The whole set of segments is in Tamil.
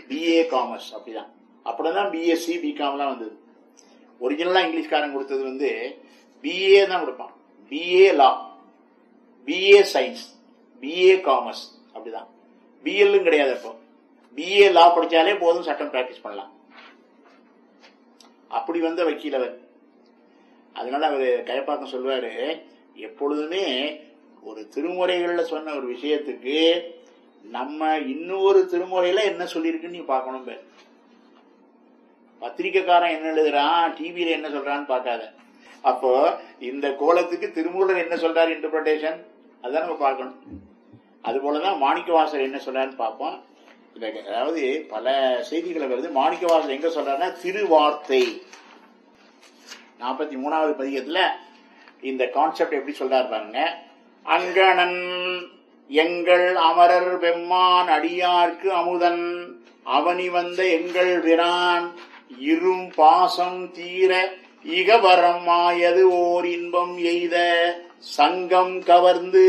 பிஏ காமர்ஸ் அப்படிதான் அப்படிதான் பிஎஸ்சி பிகாம்லாம் வந்தது ஒரிஜினலா இங்கிலீஷ்காரன் கொடுத்தது வந்து பிஏ தான் கொடுப்பான் BA law BA science BA commerce அப்படிதான் பிஎல்லும் கிடையாது அப்போ பிஏ லா படிச்சாலே போதும் சட்டம் பிராக்டிஸ் பண்ணலாம் அப்படி வந்த வக்கீல் அவர் அதனால அவர் கயப்பாக்கம் சொல்வாரு எப்பொழுதுமே ஒரு திருமுறைகள்ல சொன்ன ஒரு விஷயத்துக்கு நம்ம இன்னொரு திருமுறையில என்ன சொல்லியிருக்குன்னு நீ பார்க்கணும் பாரு. பத்திரிக்கைக்காரன் என்ன எழுதுறான் டிவியில என்ன சொல்றான்னு பார்க்காத அப்போ இந்த கோலத்துக்கு திருமூலர் என்ன சொல்றாரு இன்டர்பிரேஷன் அதான் நம்ம பார்க்கணும் அது போலதான் மாணிக்கவாசர் என்ன சொல்றாருன்னு பார்ப்போம் இந்த அதாவது பல செய்திகளை வருது மாணிக்கவாசர் எங்க சொல்றாருன்னா திருவார்த்தை நாற்பத்தி மூணாவது பதிகத்துல இந்த கான்செப்ட் எப்படி சொல்றாரு பாருங்க அங்கணன் எங்கள் அமரர் வெம்மான் அடியார்க்கு அமுதன் அவனி வந்த எங்கள் பிரான் இரும் பாசம் தீர இகவரம் ஆயது ஓர் இன்பம் எய்த சங்கம் கவர்ந்து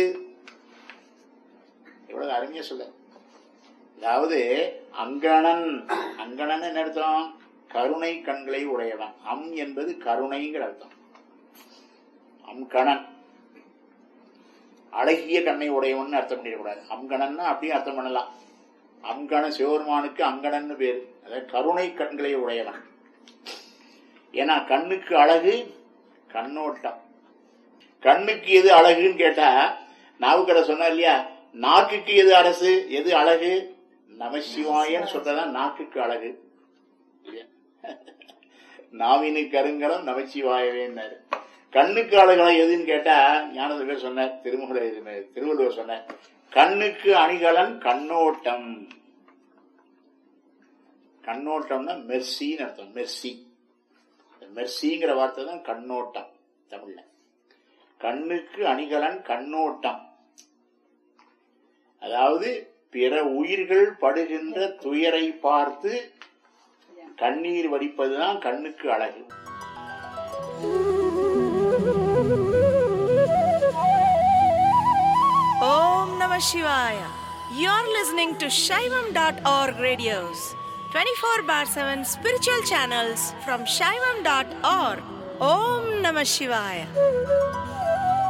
எவ்வளவு அருமையா சொல்ல அதாவது அங்கணன் அங்கணன் என்ன அர்த்தம் கருணை கண்களை உடையவன் அம் என்பது கருணைங்கிற அர்த்தம் அம்கணன் அழகிய கண்ணை உடையவன் அர்த்தம் பண்ணிடக்கூடாது அம்கணன்னா அப்படியே அர்த்தம் பண்ணலாம் அம்கண சிவபெருமானுக்கு அங்கணன்னு பேரு அதாவது கருணை கண்களை உடையவன் ஏன்னா கண்ணுக்கு அழகு கண்ணோட்டம் கண்ணுக்கு எது அழகுன்னு கேட்டா நாவுக்கடை சொன்னார் இல்லையா நாக்குக்கு எது அரசு எது அழகு நமசிவாயன்னு சொல்றதான் நாக்குக்கு அழகு இல்லையா? நாவினுக்கு கருங்கலம் நமச்சிவாயவேன்னாரு கண்ணுக்கு அழகா எதுன்னு கேட்டா ஞானதேவர் சொன்னார் திருமுக திருவள்ளுவர் சொன்னார் கண்ணுக்கு அணிகலன் கண்ணோட்டம் கண்ணோட்டம்னா மெர்சின்னு அர்த்தம் மெர்சி மெர்சிங்கிற வார்த்தை தான் கண்ணோட்டம் தமிழ்ல கண்ணுக்கு அணிகலன் கண்ணோட்டம் அதாவது பிற உயிர்கள் படுகின்ற துயரை பார்த்து கண்ணீர் வடிப்பதுதான் கண்ணுக்கு அழகு Om Namah Shivaya. You're listening to Shaivam.org radios, 24 bar 7 spiritual channels from Shaivam.org. Om Namah Shivaya.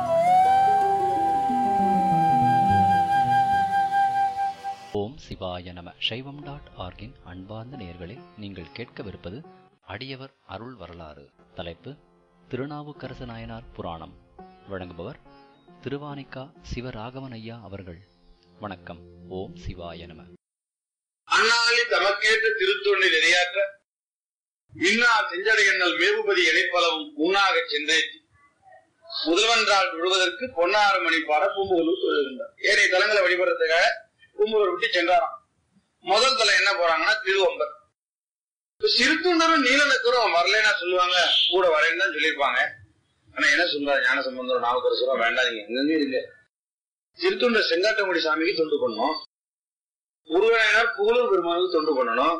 ஓம் சிவாய நம சைவம் டாட் ஆர்கின் அன்பார்ந்த நேயர்களே நீங்கள் கேட்கவிருப்பது அடியவர் அருள் வரலாறு தலைப்பு திருநாவுக்கரசு நாயனார் புராணம் வழங்குபவர் திருவானிக்கா சிவராகவன் ஐயா அவர்கள் வணக்கம் ஓம் சிவாய நம அண்ணாளி தமக்கேற்ற திருத்தொண்டை நிறையாற்ற மின்னா செஞ்சடை எண்ணல் மேவுபதி இணைப்பளவும் உண்ணாகச் சென்றேற்றி முதல்வன்றால் தொழுவதற்கு பொன்னாறு மணி பாட பூம்புகலூர் தொழுகின்றார் ஏனைய தலங்களை வழிபடுறதுக்காக பூம்புகூர் விட்டு சென்றாராம் முதல் தலம் என்ன போறாங்கன்னா திருவம்பர் இப்ப சிறுத்துண்டரும் நீலநக்கரும் வரலைன்னா சொல்லுவாங்க கூட வரேன்னு தான் சொல்லியிருப்பாங்க ஆனா என்ன சொல்றாரு ஞான சம்பந்தம் நாவுக்கரசரும் வேண்டாம் நீங்க எங்க இருங்க சிறுத்துண்டர் செங்காட்டங்குடி சாமிக்கு தொண்டு பண்ணோம் முருகனாயனார் புகழூர் பெருமானுக்கு தொண்டு பண்ணணும்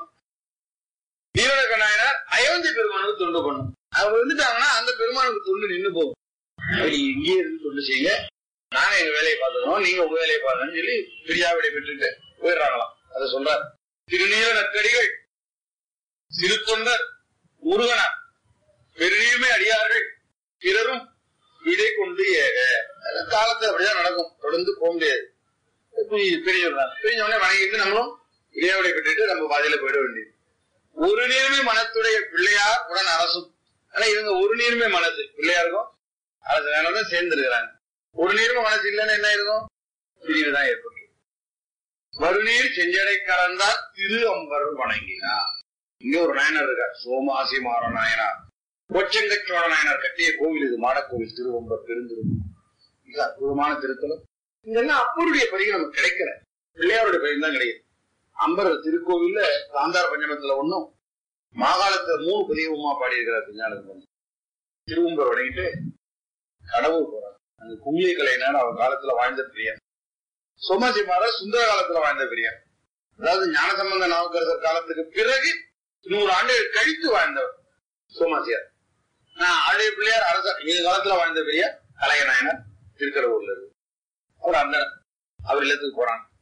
வீரக நாயனார் அயோத்தி பெருமானுக்கு தொண்டு பண்ணணும் அவங்க வந்துட்டாங்கன்னா அந்த பெருமானுக்கு தொண்டு நின்னு போகும் அப்படி இங்கேயே இருந்து தொண்டு செய்யுங்க நாங்க எங்க வேலையை பார்த்துக்கணும் நீங்க உங்க வேலையை பார்க்கணும்னு சொல்லி பிரியா விடை பெற்றுட்டு போயிடுறாங்களாம் அதை சொல்றார் திருநீல நற்கடிகள் சிறு தொண்டர் முருகனார் பெரியுமே அடியார்கள் பிறரும் விடை கொண்டு ஏக அதெல்லாம் காலத்தை அப்படிதான் நடக்கும் தொடர்ந்து போக முடியாது பிரிஞ்சுடுறாங்க பிரிஞ்ச உடனே வணங்கிட்டு நம்மளும் இடையாவடை பெற்றுட்டு நம்ம பாதையில போயிட வேண்டியது ஒரு நீர்மை மனத்துடைய பிள்ளையார் உடன் அரசும் ஆனா இவங்க ஒரு நீர்மை மனசு பிள்ளையாருக்கும் அரசு வேணோட சேர்ந்து இருக்கிறாங்க ஒரு நீர்மை மனசு இல்லைன்னு என்ன இருக்கும் பிரிவு தான் ஏற்படும் மறுநீர் செஞ்சடை கலந்தால் திரு அம்பர் வணங்கினார் இங்க ஒரு நாயனார் இருக்கார் சோமாசி மாற நாயனார் கொச்சங்கச்சோழ நாயனார் கட்டிய கோவில் இது மாடக்கோவில் திருவம்பர் பெருந்திருவம் மிக அற்புதமான திருத்தலம் இதெல்லாம் அப்பருடைய பதிவு நமக்கு கிடைக்கல பிள்ளையாருடைய பதிவு தான் கிடைக்கும் அம்பர் திருக்கோவில்ல காந்தார பஞ்சமத்துல ஒண்ணும் மாகாணத்துல மூணு பதிவுமா பாடி இருக்கிறார் திருஞானந்தன் திருவம்பர் வணங்கிட்டு கடவுள் போறார் அந்த குங்கிலி கலைஞர் அவன் காலத்துல வாழ்ந்த பிரியன் சோமாசிமார சுந்தர காலத்துல வாழ்ந்த பிரியன் அதாவது ஞானசம்பந்த நாவுக்கரசர் காலத்துக்கு பிறகு நூறு ஆண்டுகள் கழித்து வாழ்ந்தவர் சோமாசியார் நான் ஆடைய பிள்ளையார் அரசர் எங்க காலத்துல வாழ்ந்த பெரியார் கலையநாயனர் திருக்கடவுர்ல இருக்கு அவர் அந்த அவர் இல்லத்துக்கு போறாங்க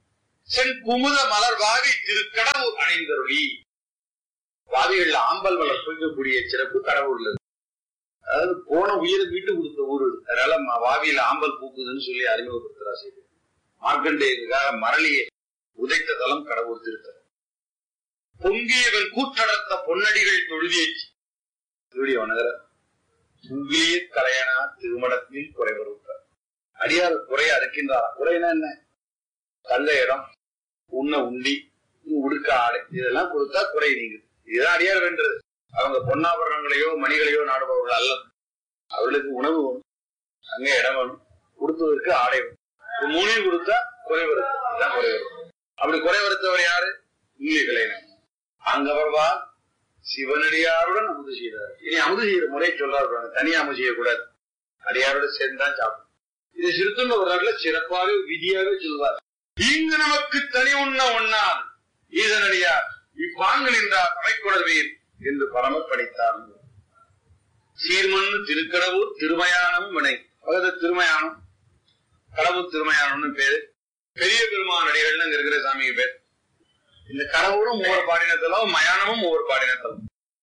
சென் குமுத மலர் வாவி திருக்கடவுர் அணிந்தருளி வாவிகள்ல ஆம்பல் மலர் குளிக்கக்கூடிய சிறப்பு கடவுள்ல இருக்கு. அதாவது போன உயிரை வீட்டு கொடுத்த ஊர் இது. அதனால ம- வாவியில ஆம்பல் பூக்குதுன்னு சொல்லி அறிமுகப்படுத்துறா செய்தி மார்க்கண்டேயனுக்காக மரளியை உதைத்த தலம் கடவுள் திருத்தலம் பொங்கியவன் கூற்றடர்த்த பொன்னடிகள் தொழுதியேச்சு திருடிய வணங்குற புங்கிய கலையனா திருமணத்தில் குறைவருத்தார் அடியார் குறைய அறுக்கின்றார் குறைனா என்ன தங்க இடம் உண்ண உண்டி உடுக்க ஆடை இதெல்லாம் கொடுத்தா குறை நீங்குது இதுதான் அடியார் வேண்டது அவங்க பொன்னாபரணங்களையோ மணிகளையோ நாடுபவர்கள் அல்ல அவர்களுக்கு உணவு வேணும் அங்க இடம் வேணும் கொடுத்ததற்கு ஆடை வேணும் இது மூணையும் கொடுத்தா குறை வரும் இதுதான் குறை வரும் அப்படி குறை வருத்தவர் யாரு இங்கிலி கலைஞர் அங்கவர்வா சிவனடியாருடன் அமுது செய்தார் இனி அமுது செய்யற முறை சொல்லாரு தனியா அமுது செய்யக்கூடாது அடியாரோட சேர்ந்துதான் சாப்பிடும் இது சிறுத்தொண்ட ஒரு நாட்டுல சிறப்பாக விதியாக சொல்வார் இங்கு நமக்கு தனி உண்ண ஒண்ணார் ஈசனடியார் இப்பாங்கு நின்றார் அமைக்குணர்வீர் என்று பரமர் படித்தார் சீர்மண்ணு திருக்கடவுர் திருமயானம் வினை அதாவது திருமயானம் கடவுள் திருமயானம்னு பேரு பெரிய பெருமான் அடிகள்னு அங்க இருக்கிற சாமிக்கு பேர் இந்த கடவுளும் ஒவ்வொரு பாடினத்தலும் மயானமும் ஒவ்வொரு பாடினத்தலும்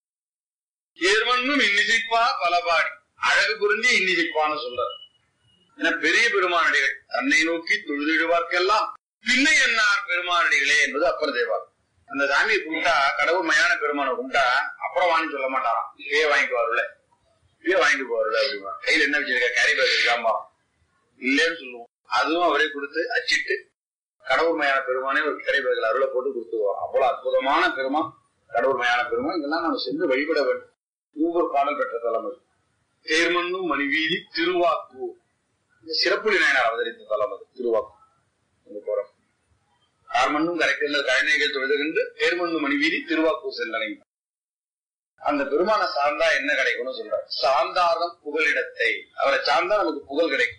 ஏர்மண்ணும் இன்னிசைப்பா பல பாடி அழகு புரிஞ்சு இன்னிசைப்பான்னு சொல்றார் என பெரிய பெருமானடிகள் தன்னை நோக்கி தொழுதிடுவார்க்கெல்லாம் பின்னை என்னார் பெருமானடிகளே என்பது அப்பர் தேவார் அந்த சாமியை கும்பிட்டா கடவுள் மயான பெருமானை கும்பிட்டா அப்புறம் வாங்கி சொல்ல மாட்டாராம் இப்பயே வாங்கிட்டு வரல இப்பயே வாங்கிட்டு போறல அப்படிமா கையில என்ன வச்சிருக்க கேரி பேக் இருக்காமா இல்லைன்னு சொல்லுவோம் அதுவும் அவரே கொடுத்து அச்சிட்டு கடவுள் மயான பெருமானே ஒரு கேரி பேக்கில் அருளை போட்டு கொடுத்துருவோம் அவ்வளவு அற்புதமான பெருமான் கடவுள் மயான பெருமான் இதெல்லாம் நம்ம சென்று வழிபட வேண்டும் ஒவ்வொரு பாடல் பெற்ற தலைமை தேர்மண்ணும் மணிவீதி திருவாக்கு இந்த சிறப்புலி நாயனார் அவதரித்த தலம் அது திருவாக்கு அங்க போறோம் கார்மண்ணும் கரைக்கின்ற கழனைகள் தொழுதுகின்று தேர்மண்ணும் மணிவீதி திருவாக்கு சென்றடைங்க அந்த பெருமான சார்ந்தா என்ன கிடைக்கும்னு சொல்றார் சார்ந்தாரம் புகலிடத்தை அவரை சார்ந்தா நமக்கு புகழ் கிடைக்கும்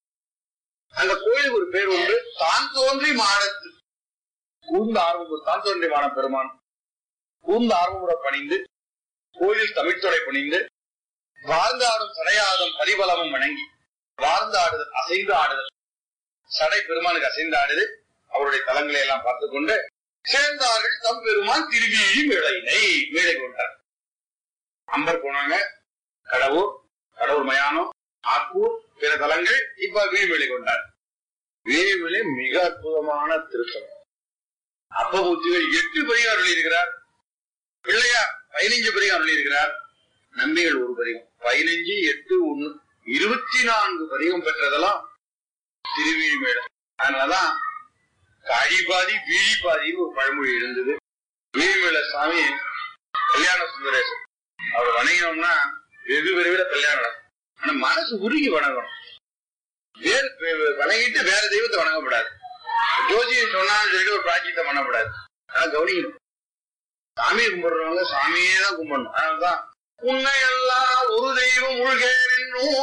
அந்த கோயிலுக்கு ஒரு பேர் உண்டு தான் தோன்றி மாடத்து கூர்ந்த ஆர்வம் தான் தோன்றி மான பெருமான் கூர்ந்த ஆர்வமுற பணிந்து கோயில் தமிழ்த்தொடை பணிந்து வாழ்ந்தாடும் சடையாடும் பரிபலமும் வணங்கி வாழ்ந்து ஆடுதல் அசைந்து ஆடுதல் சடை பெருமானுக்கு அசைந்து ஆடுது அவருடைய தலங்களை எல்லாம் பார்த்துக் கொண்டு சேர்ந்தார்கள் தம் பெருமான் திருவிழி மேளையினை மேடை கொண்டார் அம்பர் போனாங்க கடவுர் கடவுர் மயானம் ஆக்கூர் பிற தலங்கள் இப்ப வீழ்வெளி கொண்டார் வீழ்வெளி மிக அற்புதமான திருத்தலம் அப்பமூர்த்திகள் எட்டு பதிகம் அருளி இருக்கிறார் பிள்ளையார் பதினைஞ்சு பதிகம் அருளி இருக்கிறார் நம்பிகள் ஒரு பதிகம் பதினைஞ்சு எட்டு ஒண்ணு இருபத்தி நான்கு பதிகம் பெற்றதெல்லாம் திருவிழிமேடு அதனாலதான் காழி பாதி வீழி பாதின்னு ஒரு பழமொழி இருந்தது வீழிமேல சாமி கல்யாண சுந்தரேசன் அவர் வணங்கினோம்னா வெகு விரைவில் கல்யாணம் நடக்கும் ஆனா மனசு உருகி வணங்கணும் வேறு வே- வணங்கிட்டு வேற தெய்வத்தை வணங்கக்கூடாது ஜோதியை சொன்னான்னு சொல்லிட்டு ஒரு பிராச்சியத்தை பண்ணக்கூடாது ஆனா கவனிக்கணும் சாமியை கும்பிடுறவங்க சாமியே தான் கும்பிடணும் அதனாலதான் உன்னை எல்லாம் ஒரு தெய்வம் உள்கேனும்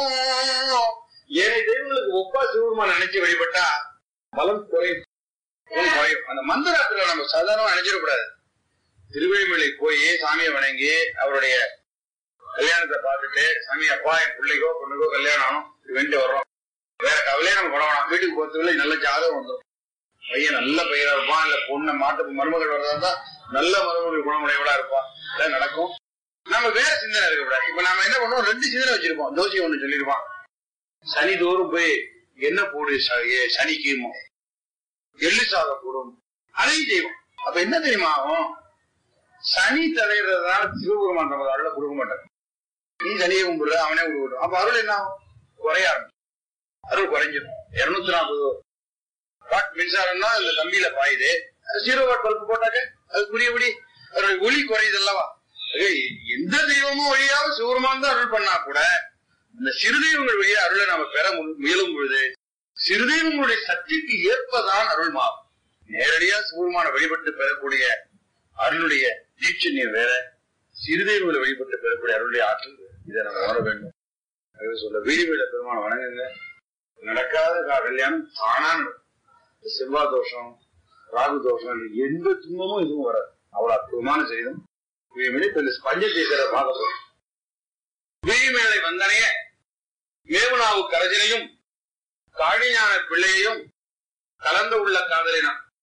ஏழை தெய்வங்களுக்கு ஒப்பா சிவபெருமான் நினைச்சு வழிபட்டா பலம் குறையும் பலம் குறையும் அந்த மந்திரத்துல நம்ம சாதாரணமா நினைச்சிடக்கூடாது திருவேமலை போய் சாமியை வணங்கி அவருடைய கல்யாணத்தை பார்த்துட்டு சாமி அப்பா என் பிள்ளைக்கோ பொண்ணுக்கோ கல்யாணம் ஆகணும் வேண்டி வர்றோம் வேற கவலையே நம்ம பட வேணாம் வீட்டுக்கு போறதுக்குள்ள நல்ல ஜாதகம் வந்துடும் பையன் நல்ல பையனா இருப்பான் இல்ல பொண்ணு மாட்டு மருமகள் வர்றதா இருந்தா நல்ல மருமகள் குணமுடையவளா இருப்பான் இதெல்லாம் நடக்கும் நம்ம வேற சிந்தனை இருக்கக்கூடாது இப்ப நாம என்ன பண்ணுவோம் ரெண்டு சிந்தனை வச்சிருப்போம் ஜோசியம் ஒண்ணு சொல்லிருப்பான் சனி தோறும் போய் என்ன போடு ச- ஏ, சனிக்குமோ எள்ளு சாதம் போடும் அதையும் செய்வோம் அப்ப என்ன தெரியுமா ஆகும் சனி தலையிறதுனால சிவபெருமான் நமக்கு அருளை கொடுக்க மாட்டார் நீ சனியை கும்பிடுற அவனே கொடுக்கட்டும் அப்ப அருள் என்ன ஆகும் குறைய ஆரம்பிக்கும் அருள் குறைஞ்சிடும் இருநூத்தி நாற்பது வாட் மின்சாரம்னா இந்த கம்பியில பாயுது ஜீரோ வாட் பல்ப் போட்டாக்க அது புரியபடி அதோட ஒளி குறையுது அல்லவா ஆக, எந்த தெய்வமும் வழியாக சிவருமான் தான் அருள் பண்ணா கூட இந்த சிறு தெய்வங்கள் வழியா அருளை நாம பெற மு- முயலும் பொழுது சிறு தெய்வங்களுடைய சக்திக்கு ஏற்பதான் அருள் மாறும் நேரடியா சிவருமான வழிபட்டு பெறக்கூடிய அருளுடைய தீட்சண்யம் வேற சிறு தெய்வங்களை வழிபட்டு பெறக்கூடிய அருளுடைய ஆற்றல் வேற. இதை நம்ம உணர வேண்டும் அது சொல்ல வீடு வீட பெருமான வணங்குங்க நடக்காத கா- கல்யாணம் தானா நடக்கும். செவ்வாய் தோஷம் ராகு தோஷம் இது எந்த துன்பமும் இதுவும் வராது அவ்வளவு அற்புதமான செய்தம் வீடு இப்ப இந்த பஞ்சதீசரை பார்க்க போறோம் வீழ்மேலை வந்தனைய மேவுனாவு கரஜனையும் காழிஞான பிள்ளையையும் கலந்து உள்ள காதலினம்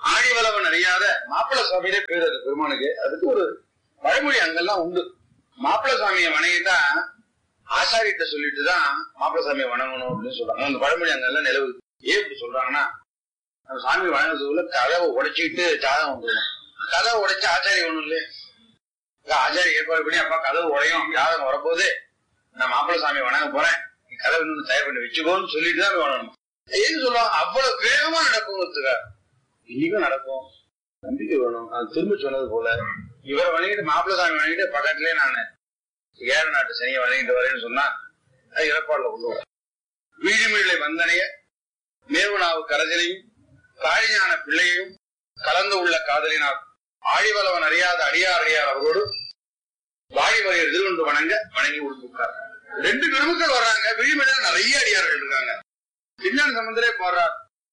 ஆழிவளவன் அறியாத மாப்பிள சுவாமியிலே பேர் அது பெருமானுக்கு அதுக்கு ஒரு பழமொழி அங்கெல்லாம் உண்டு மாப்பிள சுவாமியை வணங்கிட்டா ஆசாரிட்ட சொல்லிட்டு தான் மாப்பிள சாமியை வணங்கணும் அப்படின்னு சொல்றாங்க அந்த பழமொழி அங்கெல்லாம் நிலவு ஏன் இப்படி சொல்றாங்கன்னா அந்த சாமி வணங்குறதுக்குள்ள கதவை உடைச்சிக்கிட்டு ஜாதகம் வந்துடும் கதவை உடைச்சு ஆச்சாரி ஒண்ணும் இல்லையே ஆச்சாரி ஏற்பாடு பண்ணி அப்பா கதவு உடையும் ஜாதகம் வரப்போது நான் மாப்பிள சாமி வணங்க போறேன் நீ கதவு இன்னும் தயார் பண்ணி வச்சுக்கோன்னு சொல்லிட்டு தான் வணங்கணும் ஏன்னு சொல்லுவாங்க அவ்வளவு வேகமா நடக்குங்கிறதுக்கா இன்னைக்கும் நடக்கும் நம்பிக்கை வேணும் அது திரும்ப சொன்னது போல இவரை வணங்கிட்டு மாப்பிள சாமி வணங்கிட்டு பக்கத்துலயே நான் ஏழ நாட்டு சனியை வணங்கிட்டு வரேன்னு சொன்னா அது இறப்பாடுல கொண்டு வர வீடுமிழை வந்தனைய மேவுனாவு கரசலையும் காழிஞான பிள்ளையையும் கலந்து உள்ள காதலினார் ஆழிவளவன் அறியாத அடியார் அடியார் அவரோடு வாழிமறையர் திருவண்டு வணங்க வணங்கி உடுப்புக்கார் ரெண்டு பெருமக்கள் வர்றாங்க விழிமலையில நிறைய அடியார்கள் இருக்காங்க விஞ்ஞான சம்பந்தரே பாடுறார்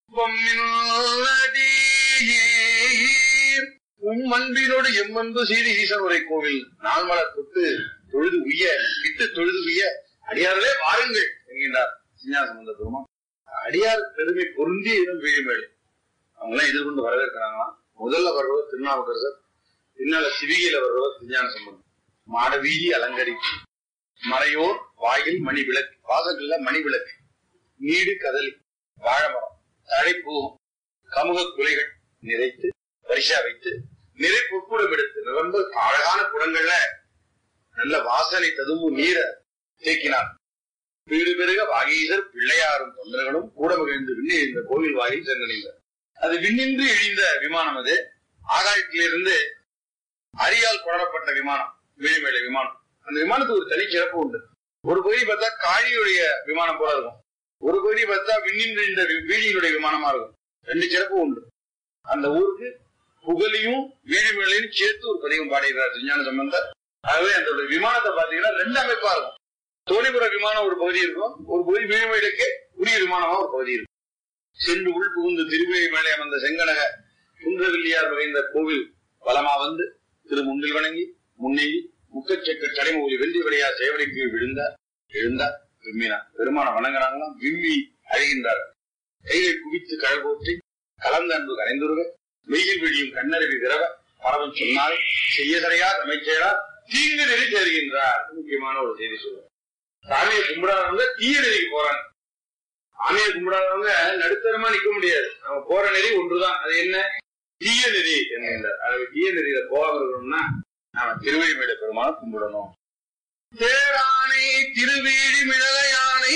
பொம்மினீர் உம் அன்பினோடு எம்மன்பு செய்து ஈசன் உரை கோவில் நாள்மலர் தொட்டு தொழுது உய்ய இட்டு தொழுது உய்ய அடியார்களே வாருங்கள் என்கின்றார் விஞ்ஞான சம்பந்த பெருமான் அடியார் பெருமை பொருந்தி இடம் வீழிமேடு அவங்க எல்லாம் எதிர்கொண்டு வரவேற்கிறாங்களாம் முதல்ல வர்றவர் திருநாவுக்கரசர் பின்னால சிவிகையில வர்றவர் விஞ்ஞான சம்பந்தம் மாட வீதி அலங்கரிப்பு மறையோர் வாயில் மணி விளக்கு வாசல்ல மணி விளக்கு நீடு கதலி வாழைமரம் தழைப்பூவும் கமுக குலைகள் நிறைத்து பரிசா வைத்து நிறை பொற்கூடம் எடுத்து ரொம்ப அழகான குடங்கள்ல நல்ல வாசனை ததும்பும் நீரை தேக்கினார் வீடு பெருக வாகீசர் பிள்ளையாரும் தொண்டர்களும் கூட மகிழ்ந்து விண்ணி இந்த கோவில் வாயில் சென்றடைந்தார் அது விண்ணின்று இழிந்த விமானம் அது ஆகாயத்திலிருந்து அரியால் கொடரப்பட்ட விமானம் விழிமேலை விமானம் அந்த விமானத்துக்கு ஒரு தனி சிறப்பு உண்டு ஒரு பகுதி பார்த்தா காழியுடைய விமானம் போல இருக்கும் ஒரு பகுதி பார்த்தா விண்ணின்று இந்த வீழியினுடைய விமானமா இருக்கும் ரெண்டு சிறப்பு உண்டு அந்த ஊருக்கு புகழையும் வீழிமேலையும் சேர்த்து ஒரு பதிகம் பாடியிருக்கிறார் விஞ்ஞான சம்பந்தர் ஆகவே அந்த விமானத்தை பாத்தீங்கன்னா ரெண்டு அமைப்பா இருக்கும் தோணிபுர விமானம் ஒரு பகுதி இருக்கும் ஒரு பகுதி வீழ்மேலுக்கு உரிய விமானமா ஒரு பகுதி இருக்கும் சென்று உள் புகுந்து திருவேலி மேலே அமர்ந்த செங்கனக குன்றவில்லியார் வகைந்த கோவில் வலமா வந்து திரு முன்னில் வணங்கி முன்னேறி முக்கச்சக்க கடைமூலி வெள்ளி வழியா சேவடிக்கு விழுந்தார் எழுந்தார் விம்மினார் பெருமான வணங்குறாங்களாம் விம்மி அழுகின்றார் கையை குவித்து கழல் போற்றி கலந்த அன்பு கரைந்துருக வெயில் விழியும் கண்ணருவி விரவ பரவன் சொன்னால் செய்ய சரியா அமைச்சரா தீங்கு நெறி தருகின்றார் முக்கியமான ஒரு செய்தி சொல்லுவார் சாமியை கும்பிடாதவங்க தீய நெறிக்கு போறாங்க சாமியை கும்பிடாதவங்க நடுத்தரமா நிக்க முடியாது நம்ம போற நெறி ஒன்றுதான் அது என்ன தீய நெறி என்கின்றார் அது தீய நெறியில போகாம இருக்கணும்னா நாம திருவழிமேட பெருமான கும்பிடணும் தேரானை திருவீழி மிளகையானை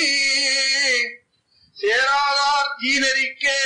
சேராதார் தீநெறிக்கே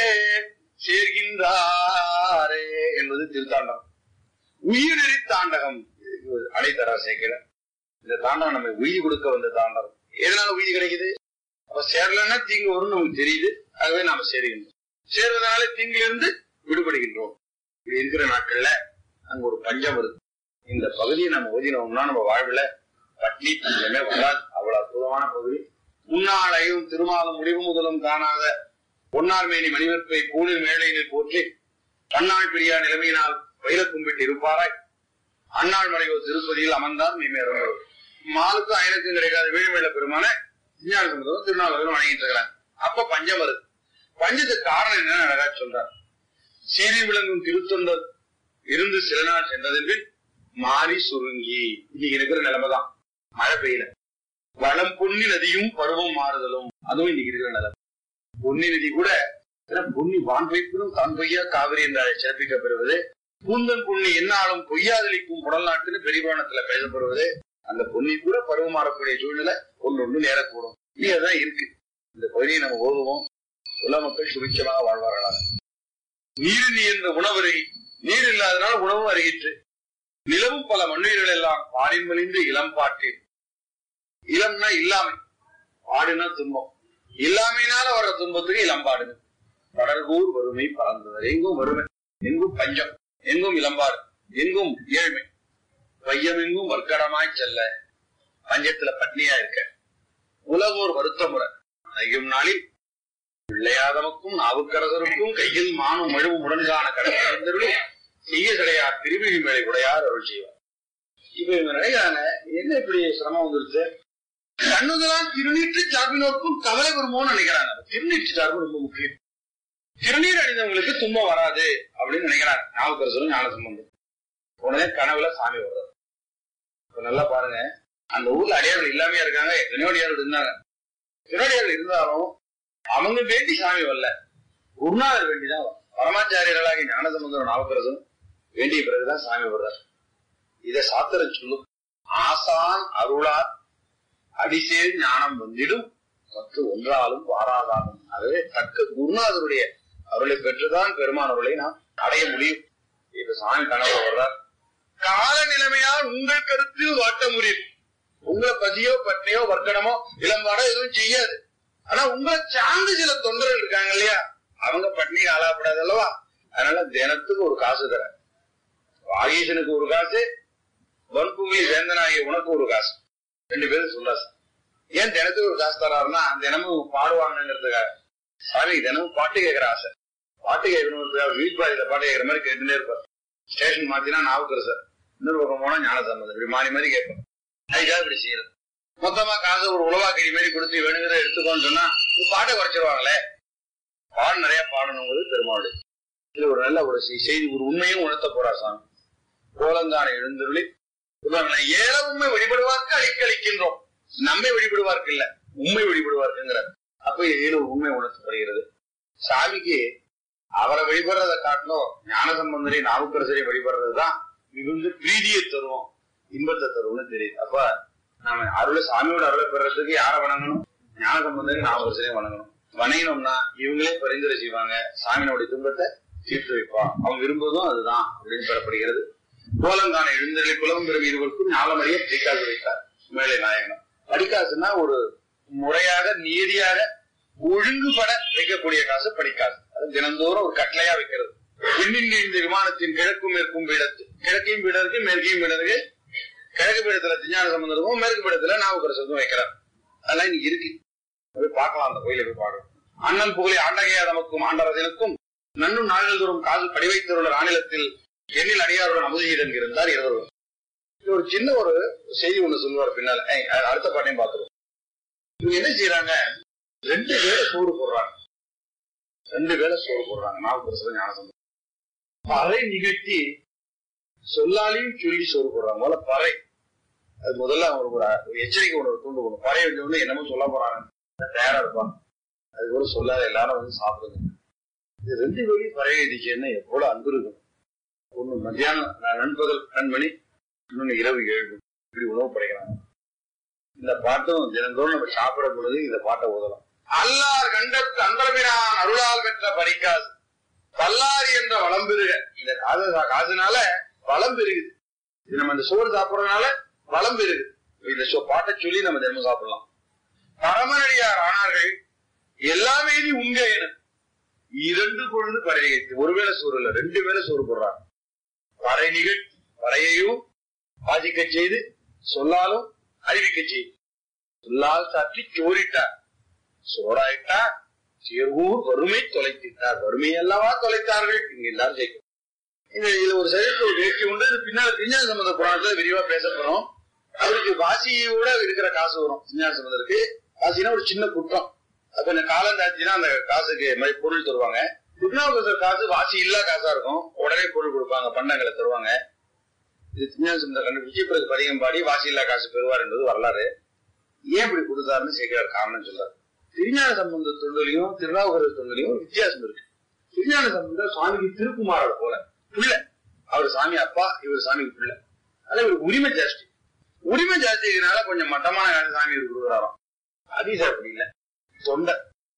சேர்கின்றாரே என்பது திருத்தாண்டகம் உயிரிழி தாண்டகம் அடைத்தரா சேர்க்கிற இந்த தாண்டகம் நம்ம உயிர் கொடுக்க வந்த தாண்டகம் எதனால உயிர் கிடைக்குது அப்ப சேரலன்னா தீங்கு வரும்னு நமக்கு தெரியுது ஆகவே நாம சேருகின்றோம் சேர்வதனால தீங்கிலிருந்து விடுபடுகின்றோம் இப்படி இருக்கிற நாட்கள்ல அங்க ஒரு பஞ்சம் வருது இந்த பகுதியை நம்ம ஓதினோம்னா நம்ம வாழ்வுல பட்னி பஞ்சமே வராது அவ்வளவு அற்புதமான பகுதி முன்னாளையும் திருமாலும் முடிவு முதலும் காணாத பொன்னார்மேனி மணிவற்பை பூணில் மேலையில் போற்றி பன்னாள் பிரியா நிலைமையினால் வைரக்கும்பிட்டு இருப்பாராய் அன்னாள் மறைவோ திருப்பதியில் அமர்ந்தார் மெய்மேறும் மாலுக்கும் அயனுக்கும் கிடைக்காத வீழ்மேல பெருமான விஞ்ஞான சமுதம் திருநாளரும் வணங்கிட்டு இருக்கிறாங்க அப்ப பஞ்சம் வருது பஞ்சத்துக்கு காரணம் என்னன்னு அழகா சொல்றார் சீறி விளங்கும் திருத்தொண்டர் இருந்து சில நாள் சென்றதன் பின் மாறி சுருங்கி இன்னைக்கு இருக்கிற நிலைமைதான் மழை பெய்யல வளம் பொன்னி நதியும் பருவம் மாறுதலும் அதுவும் இன்னைக்கு இருக்கிற நிலைமை பொன்னி நதி கூட ஏன்னா பொன்னி வான் வைப்பினும் தான் பொய்யா காவிரி என்றால் சிறப்பிக்கப்படுவது பூந்தன் புண்ணி என்னாலும் பொய்யாதளிக்கும் புடல் நாட்டுன்னு பெரியபாணத்துல பேசப்படுவது அந்த பொன்னி கூட பருவம் மாறக்கூடிய சூழ்நிலை ஒன்று ஒன்று நேரக்கூடும் இனி அதான் இருக்கு இந்த பகுதியை நம்ம ஓதுவோம் உலக மக்கள் சுபிச்சமாக வாழ்வார்களாக நீர் நீ என்ற உணவரை நீர் இல்லாதனால உணவு அறியிற்று நிலவும் பல மண்ணுயிர்கள் எல்லாம் பாடின் மலிந்து இளம் பாட்டு இளம்னா இல்லாமை பாடுனா துன்பம் இல்லாமையினால வர்ற துன்பத்துக்கு இளம்பாடுங்க கடற்கூர் வறுமை பறந்தது எங்கும் வறுமை எங்கும் பஞ்சம் எங்கும் இளம்பாடு எங்கும் ஏழ்மை பையமெங்கும் வர்க்கடமாய் செல்ல பஞ்சத்துல பட்னியா இருக்க உலகோர் வருத்த முறை ஐயும் நாளில் பிள்ளையாதவக்கும் நாவுக்கரசருக்கும் கையில் மானும் மழுவும் உடன்கான கடற்கரை செய்ய கிடையா திருவிழி மேலை உடையார் அருள் செய்வார் இப்ப இவங்க நினைக்கிறாங்க என்ன இப்படி சிரமம் வந்துருச்சு கண்ணுதலால் திருநீற்று சார்பினோருக்கும் கவலை வருமோன்னு நினைக்கிறாங்க திருநீற்று சார்பு ரொம்ப முக்கியம் திருநீர் அணிந்தவங்களுக்கு துன்பம் வராது அப்படின்னு நினைக்கிறாங்க ஞாபகரசரும் ஞான சம்பந்தம் உடனே கனவுல சாமி வர்றாரு இப்ப நல்லா பாருங்க அந்த ஊர்ல அடியார்கள் இல்லாமையா இருக்காங்க எத்தனையோ அடியார்கள் இருந்தாங்க எத்தனையோ அடியார்கள் இருந்தாலும் அவங்க வேண்டி சாமி வரல குருநாதர் வேண்டிதான் வரும். பரமாச்சாரியர்களாகி ஞானசம்பந்தரும் நாவுக்கரசும் வேண்டிய பிறகுதான் சாமி வர்றார் இத சாத்திரம் சொல்லும் ஆசான் அருளார் அடிசேர் ஞானம் வந்திடும் மற்ற ஒன்றாலும் வாராதாலும் ஆகவே தக்க குருநாதருடைய அருளை பெற்றுதான் பெருமான் அருளை நாம் அடைய முடியும் இப்ப சாமி கனவு வர்றார் கால நிலைமையால் உங்கள் கருத்தில் வாட்ட முடியும் உங்களை பசியோ பட்னியோ வர்க்கணமோ இளம்பாடோ எதுவும் செய்யாது ஆனா உங்களை சார்ந்து சில தொண்டர்கள் இருக்காங்க இல்லையா அவங்க பட்னி ஆளாப்படாது அல்லவா அதனால தினத்துக்கு ஒரு காசு தர வாகீசனுக்கு ஒரு காசு வன்புவி வேந்தனாகிய உனக்கு ஒரு காசு ரெண்டு பேரும் சொல்றா சார் ஏன் தினத்துக்கு ஒரு காசு தராருன்னா தினமும் பாடுவாங்கங்கிறதுக்காக சாமி தினமும் பாட்டு கேட்கிற ஆசை பாட்டு கேட்கணும் வீட்பாடியில பாட்டு கேட்கிற மாதிரி கேட்டுட்டே இருப்பார் ஸ்டேஷன் மாத்தினா நாவுக்கர் சார் இன்னொரு பக்கம் போனா ஞான சம்பந்தம் இப்படி மாறி மாறி கேட்பேன் அதுக்காக இப்படி செய்யறது மொத்தமா காசு ஒரு உழவாக்கடி மாதிரி கொடுத்து வேணுங்கிறத எடுத்துக்கோன்னு சொன்னா இந்த பாட்டை குறைச்சிருவாங்களே பாடம் நிறைய பாடணுங்கிறது பெருமாளுடைய இது ஒரு நல்ல ஒரு செய்- செய்தி ஒரு உண்மையும் உணர்த்த போறார் சாமி கோலங்கான எழுந்துருளி இவர்களை ஏழ உண்மை வழிபடுவார்க்கு அழிக்களிக்கின்றோம் நம்மை வழிபடுவார்க்கு இல்ல உண்மை வழிபடுவார்க்குங்கிறார் அப்ப ஏழு உண்மை உணர்த்தப்படுகிறது சாமிக்கு அவரை வழிபடுறதை காட்டிலும் ஞான சம்பந்தரை நாவுக்கரசரை வழிபடுறதுதான் மிகுந்த பிரீதியை தரும் இன்பத்தை தரும்னு தெரியுது அப்ப நாம அருளை சாமியோட அருளை பெறறதுக்கு யாரை வணங்கணும் ஞான சம்பந்தரை நாவுக்கரசரையும் வணங்கணும் வணங்கினோம்னா இவங்களே பரிந்துரை செய்வாங்க சாமியோட துன்பத்தை தீர்த்து வைப்பான் அவன் விரும்புவதும் அதுதான் அப்படின்னு பெறப்படுகிறது கோலங்கான எழுந்தருளை குலம் பெறும் இருவருக்கும் ஞாலமறிய படிக்காசு வைத்தார் மேலை நாயகனம் படிக்காசுன்னா ஒரு முறையாக நீதியாக ஒழுங்குபட வைக்கக்கூடிய காசு படிக்காசு அது தினந்தோறும் ஒரு கட்டளையா வைக்கிறது விண்ணின் இந்த விமானத்தின் கிழக்கும் மேற்கும் பீடத்து கிழக்கையும் பீடம் இருக்கு மேற்கையும் பீடம் இருக்கு கிழக்கு பீடத்துல திஞ்ஞான சம்பந்தமும் மேற்கு பீடத்துல நாவுக்கரசருக்கும் வைக்கிறார் அதெல்லாம் இன்னைக்கு இருக்கு போய் பார்க்கலாம் அந்த கோயிலை போய் பார்க்கலாம் அண்ணன் புகழை ஆண்டகையா நமக்கும் ஆண்டரசனுக்கும் நன்னும் நாள்கள் தோறும் காசு படிவைத்தருள்ள ஆணிலத்தில் எண்ணில் அடியாருடன் அமுதீடன் இருந்தார் இருவரும் இது ஒரு சின்ன ஒரு செய்தி ஒண்ணு சொல்லுவார் பின்னால ஏய், அ- அடுத்த பாட்டையும் பார்த்துருவோம் இவங்க என்ன செய்யறாங்க ரெண்டு வேளை சோறு போடுறாங்க ரெண்டு வேளை சோறு போடுறாங்க நாவுக்கரசர் ஞானசம்பந்தம் பறை நிகழ்த்தி சொல்லாலையும் சொல்லி சோறு போடுறாங்க முதல்ல பறை அது முதல்ல அவங்க ஒரு ஒரு எச்சரிக்கை ஒன்று தூண்டு போகணும் பறை வச்ச உடனே என்னமோ சொல்ல போறாங்க தயாரா இருப்பாங்க அது கூட சொல்லாத எல்லாரும் வந்து சாப்பிடுங்க இது ரெண்டு வேலி பறை அடிச்சேன்னா எவ்வளவு அன்பு இருக்கும் ஒண்ணு மத்தியானம் ந- நண்பகல் பன்னெண்டு மணி இன்னொன்னு இரவு ஏழு மணி இப்படி உணவு படைக்கிறாங்க இந்த பாட்டும் தினந்தோறும் நம்ம சாப்பிடும் பொழுது இந்த பாட்டை ஓதலாம் அல்லார் கண்டத்து அந்தரபிரான் அருளால் பெற்ற பரிக்காசு பல்லாரி என்ற வளம் பெருக இந்த காசு காசுனால வளம் பெருகுது இது நம்ம இந்த சோறு சாப்பிடுறதுனால வளம் பெருகுது இந்த சோ- பாட்டை சொல்லி நம்ம தினமும் சாப்பிடலாம் பரமனடியார் ஆனார்கள் எல்லாமே நீ உங்க என இரண்டு பொழுது பறையத்து ஒருவேளை சோறு இல்ல ரெண்டு வேளை சோறு போடுறாங்க பறை நிகழ் பறையையும் வாசிக்க செய்து சொல்லாலும் அறிவிக்க செய்து சொல்லால் சாற்றி சோறிட்டார் சோறாயிட்டார் சேர்வூர் வறுமை தொலைத்திட்டார் வறுமை அல்லவா தொலைத்தார்கள் இங்க எல்லாரும் ஜெயிக்கும் இந்த இதுல ஒரு சரித்திர ஒரு வேட்கை உண்டு இது பின்னால் விஞ்ஞான சம்பந்த புராணத்துல விரிவா பேசப்படும் அவருக்கு வாசியோட இருக்கிற காசு வரும் விஞ்ஞான சம்பந்தருக்கு வாசினா ஒரு சின்ன குற்றம் அப்ப இந்த காலம் தாச்சினா அந்த காசுக்கு மாதிரி பொருள் தருவாங்க திருநாவுக்கரசர் காசு வாசி இல்லா காசா இருக்கும் உடனே பொருள் கொடுப்பாங்க பண்டங்களை தருவாங்க இது விஞ்ஞான சம்பந்தர் கண்டுபிடிச்சு பிறகு பதிகம் பாடி வாசி இல்லா காசு பெறுவார் என்பது வரலாறு ஏன் இப்படி கொடுத்தாருன்னு சேர்க்கிறார் காரணம் சொல்றாரு திருஞான சம்பந்த தொண்டிலையும் திருநாவுக்கரசர் தொண்டிலையும் ஒரு வித்தியாசம் இருக்கு திருஞான சம்பந்தர் சுவாமிக்கு திருக்குமாரோட போல புள்ள அவர் சாமி அப்பா இவர் சாமிக்கு புள்ள அதனால இவர் உரிமை ஜாஸ்தி உரிமை ஜாஸ்தி இருக்கிறதுனால கொஞ்சம் மட்டமான காசு சாமி இவர் கொடுக்குறாராம் அதீசா அப்படி இல்ல தொண்டை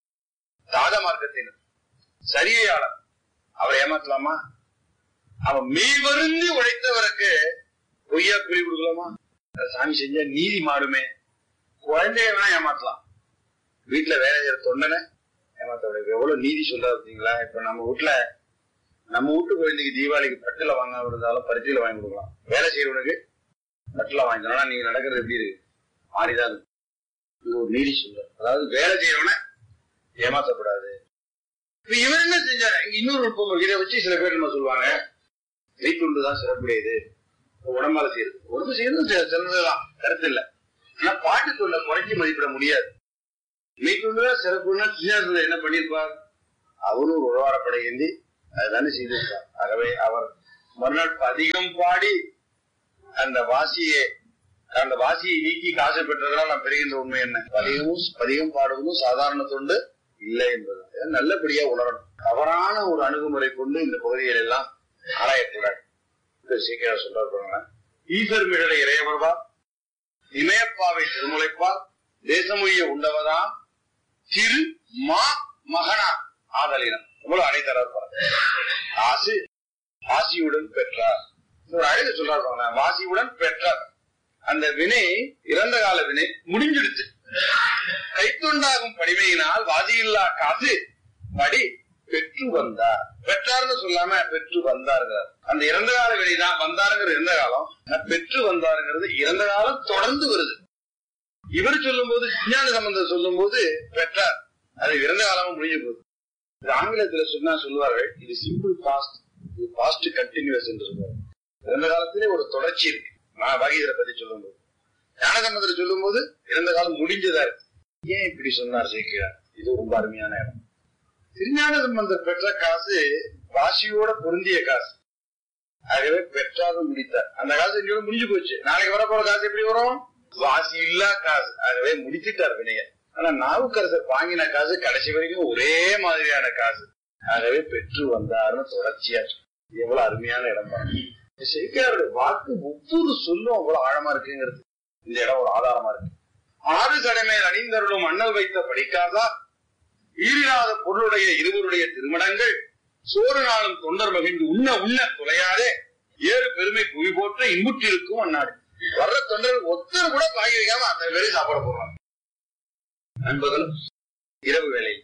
தாத மார்க்கத்தினர் சரியையாளர் அவரை ஏமாத்தலாமா அவன் மெய் வருந்தி உழைத்தவருக்கு பொய்யா கூலி கொடுக்கலாமா அது சாமி செஞ்சா நீதி மாறுமே குழந்தைய வேணா ஏமாத்தலாம் வீட்டுல வேலை செய்யற தொண்டனை ஏமாத்த முடியாது எவ்வளவு நீதி சொல்றாரு பார்த்தீங்களா இப்ப நம்ம வீட்டுல நம்ம வீட்டு குழந்தைக்கு தீபாவளிக்கு பட்டுல வாங்க இருந்தாலும் பருத்தியில வாங்கி கொடுக்கலாம் வேலை செய்யறவனுக்கு பட்டுல வாங்கி தரணும். ஆனா நீங்க நடக்கிறது எப்படி இருக்கு மாறிதான் இருக்கு இது ஒரு நீதி சொல்றாரு அதாவது வேலை செய்யறவனை ஏமாத்தக்கூடாது இப்ப இவர் என்ன செஞ்சாரு இங்க இன்னொரு நுட்பம் இருக்கு. இதை வச்சு சில பேர் என்ன சொல்லுவாங்க கைத்துண்டு தான் சிறப்புடையது உடம்பால செய்யறது உடம்பு செய்யறது சி- சிறந்ததுதான் கருத்து இல்ல ஆனா பாட்டு தொண்டை குறைச்சி மதிப்பிட முடியாது மெய்த்துண்டுதான் சிறப்புன்னா சின்ன என்ன பண்ணிருப்பார் அவரும் ஒரு உழவாரப்படை ஏந்தி அதுதானே செய்திருக்கார் ஆகவே அவர் மறுநாள் பதிகம் பாடி அந்த வாசியை அந்த வாசியை நீக்கி காசு பெற்றதனால் நாம் பெறுகின்ற உண்மை என்ன பதிகமும் பதிகம் பாடுவதும் சாதாரண தொண்டு இல்லை என்பது இதை நல்லபடியா உணரணும் தவறான ஒரு அணுகுமுறை கொண்டு இந்த பகுதிகள் எல்லாம் ஆராயக்கூடாது இது சீக்கிரம் சொல்றாரு பாருங்க ஈசர் மிழலை இறையவர்வா இமயப்பாவை திருமுலைப்பால் தேசமொழிய உண்டவதான் திரு மா மகனா ஆதலினம் இவ்வளவு அனைத்தரார் பாருங்க ஆசு ஆசியுடன் பெற்றார் ஒரு அழகு சொல்றாரு பாருங்க வாசியுடன் பெற்றார் அந்த வினை இறந்த கால வினை முடிஞ்சிடுச்சு கைத்துண்டாகும் படிமையினால் வாசியில்லா காசு படி பெற்று வந்தார் பெற்றார்னு சொல்லாம பெற்று வந்தாருங்கிறார் அந்த இறந்த கால வினைதான் வந்தாருங்கிற இறந்த காலம் ஆனா பெற்று வந்தாருங்கிறது இறந்த காலம் தொடர்ந்து வருது இவர் சொல்லும் போது விஞ்ஞான சம்பந்தம் சொல்லும் போது பெற்றார் அது இறந்த காலமும் முடிஞ்சு போகுது இது ஆங்கிலத்துல சொன்னா சொல்லுவார்கள் இது சிம்பிள் பாஸ்ட் இது பாஸ்ட் கண்டினியூஸ் என்று சொல்லுவாங்க இறந்த காலத்திலே ஒரு தொடர்ச்சி இருக்கு நான் பகீதரை பத்தி சொல்லும் போது ஞானசம்பந்தர் சொல்லும் போது இறந்த காலம் முடிஞ்சதா இருக்கு ஏன் இப்படி சொன்னார் சேர்க்கிறார் இது ரொம்ப அருமையான இடம் திருஞான சம்பந்தர் பெற்ற காசு வாசியோட பொருந்திய காசு ஆகவே பெற்றாத முடித்தார் அந்த காசு இங்கோட முடிஞ்சு போச்சு நாளைக்கு வரப்போற காசு எப்படி வரும் வாசி இல்லா காசு ஆகவே முடிச்சிட்டார் வினைய ஆனா நாவுக்கரசர் வாங்கின காசு கடைசி வரைக்கும் ஒரே மாதிரியான காசு ஆகவே பெற்று வந்தாருன்னு தொடர்ச்சியா இருக்கு. எவ்வளவு அருமையான இடம் பாருங்க சேக்கியாருடைய வாக்கு ஒவ்வொரு சொல்லும் அவ்வளவு ஆழமா இருக்குங்கிறது இந்த இடம் ஒரு ஆதாரமா இருக்கு ஆறு கடமையில் அணிந்தருளும் அண்ணல் வைத்த படிக்காதா ஈரில்லாத பொருளுடைய இருவருடைய திருமணங்கள் சோறு நாளும் தொண்டர் மகிழ்ந்து உண்ண உண்ண தொலையாதே ஏறு பெருமை குவி போற்ற இன்புற்றிருக்கும் அந்நாடு வர்ற தொண்டர்கள் ஒத்தர் கூட பாகி வைக்காம அத்தனை பேரும் சாப்பிட போறாங்க நண்பர்களும் இரவு வேலை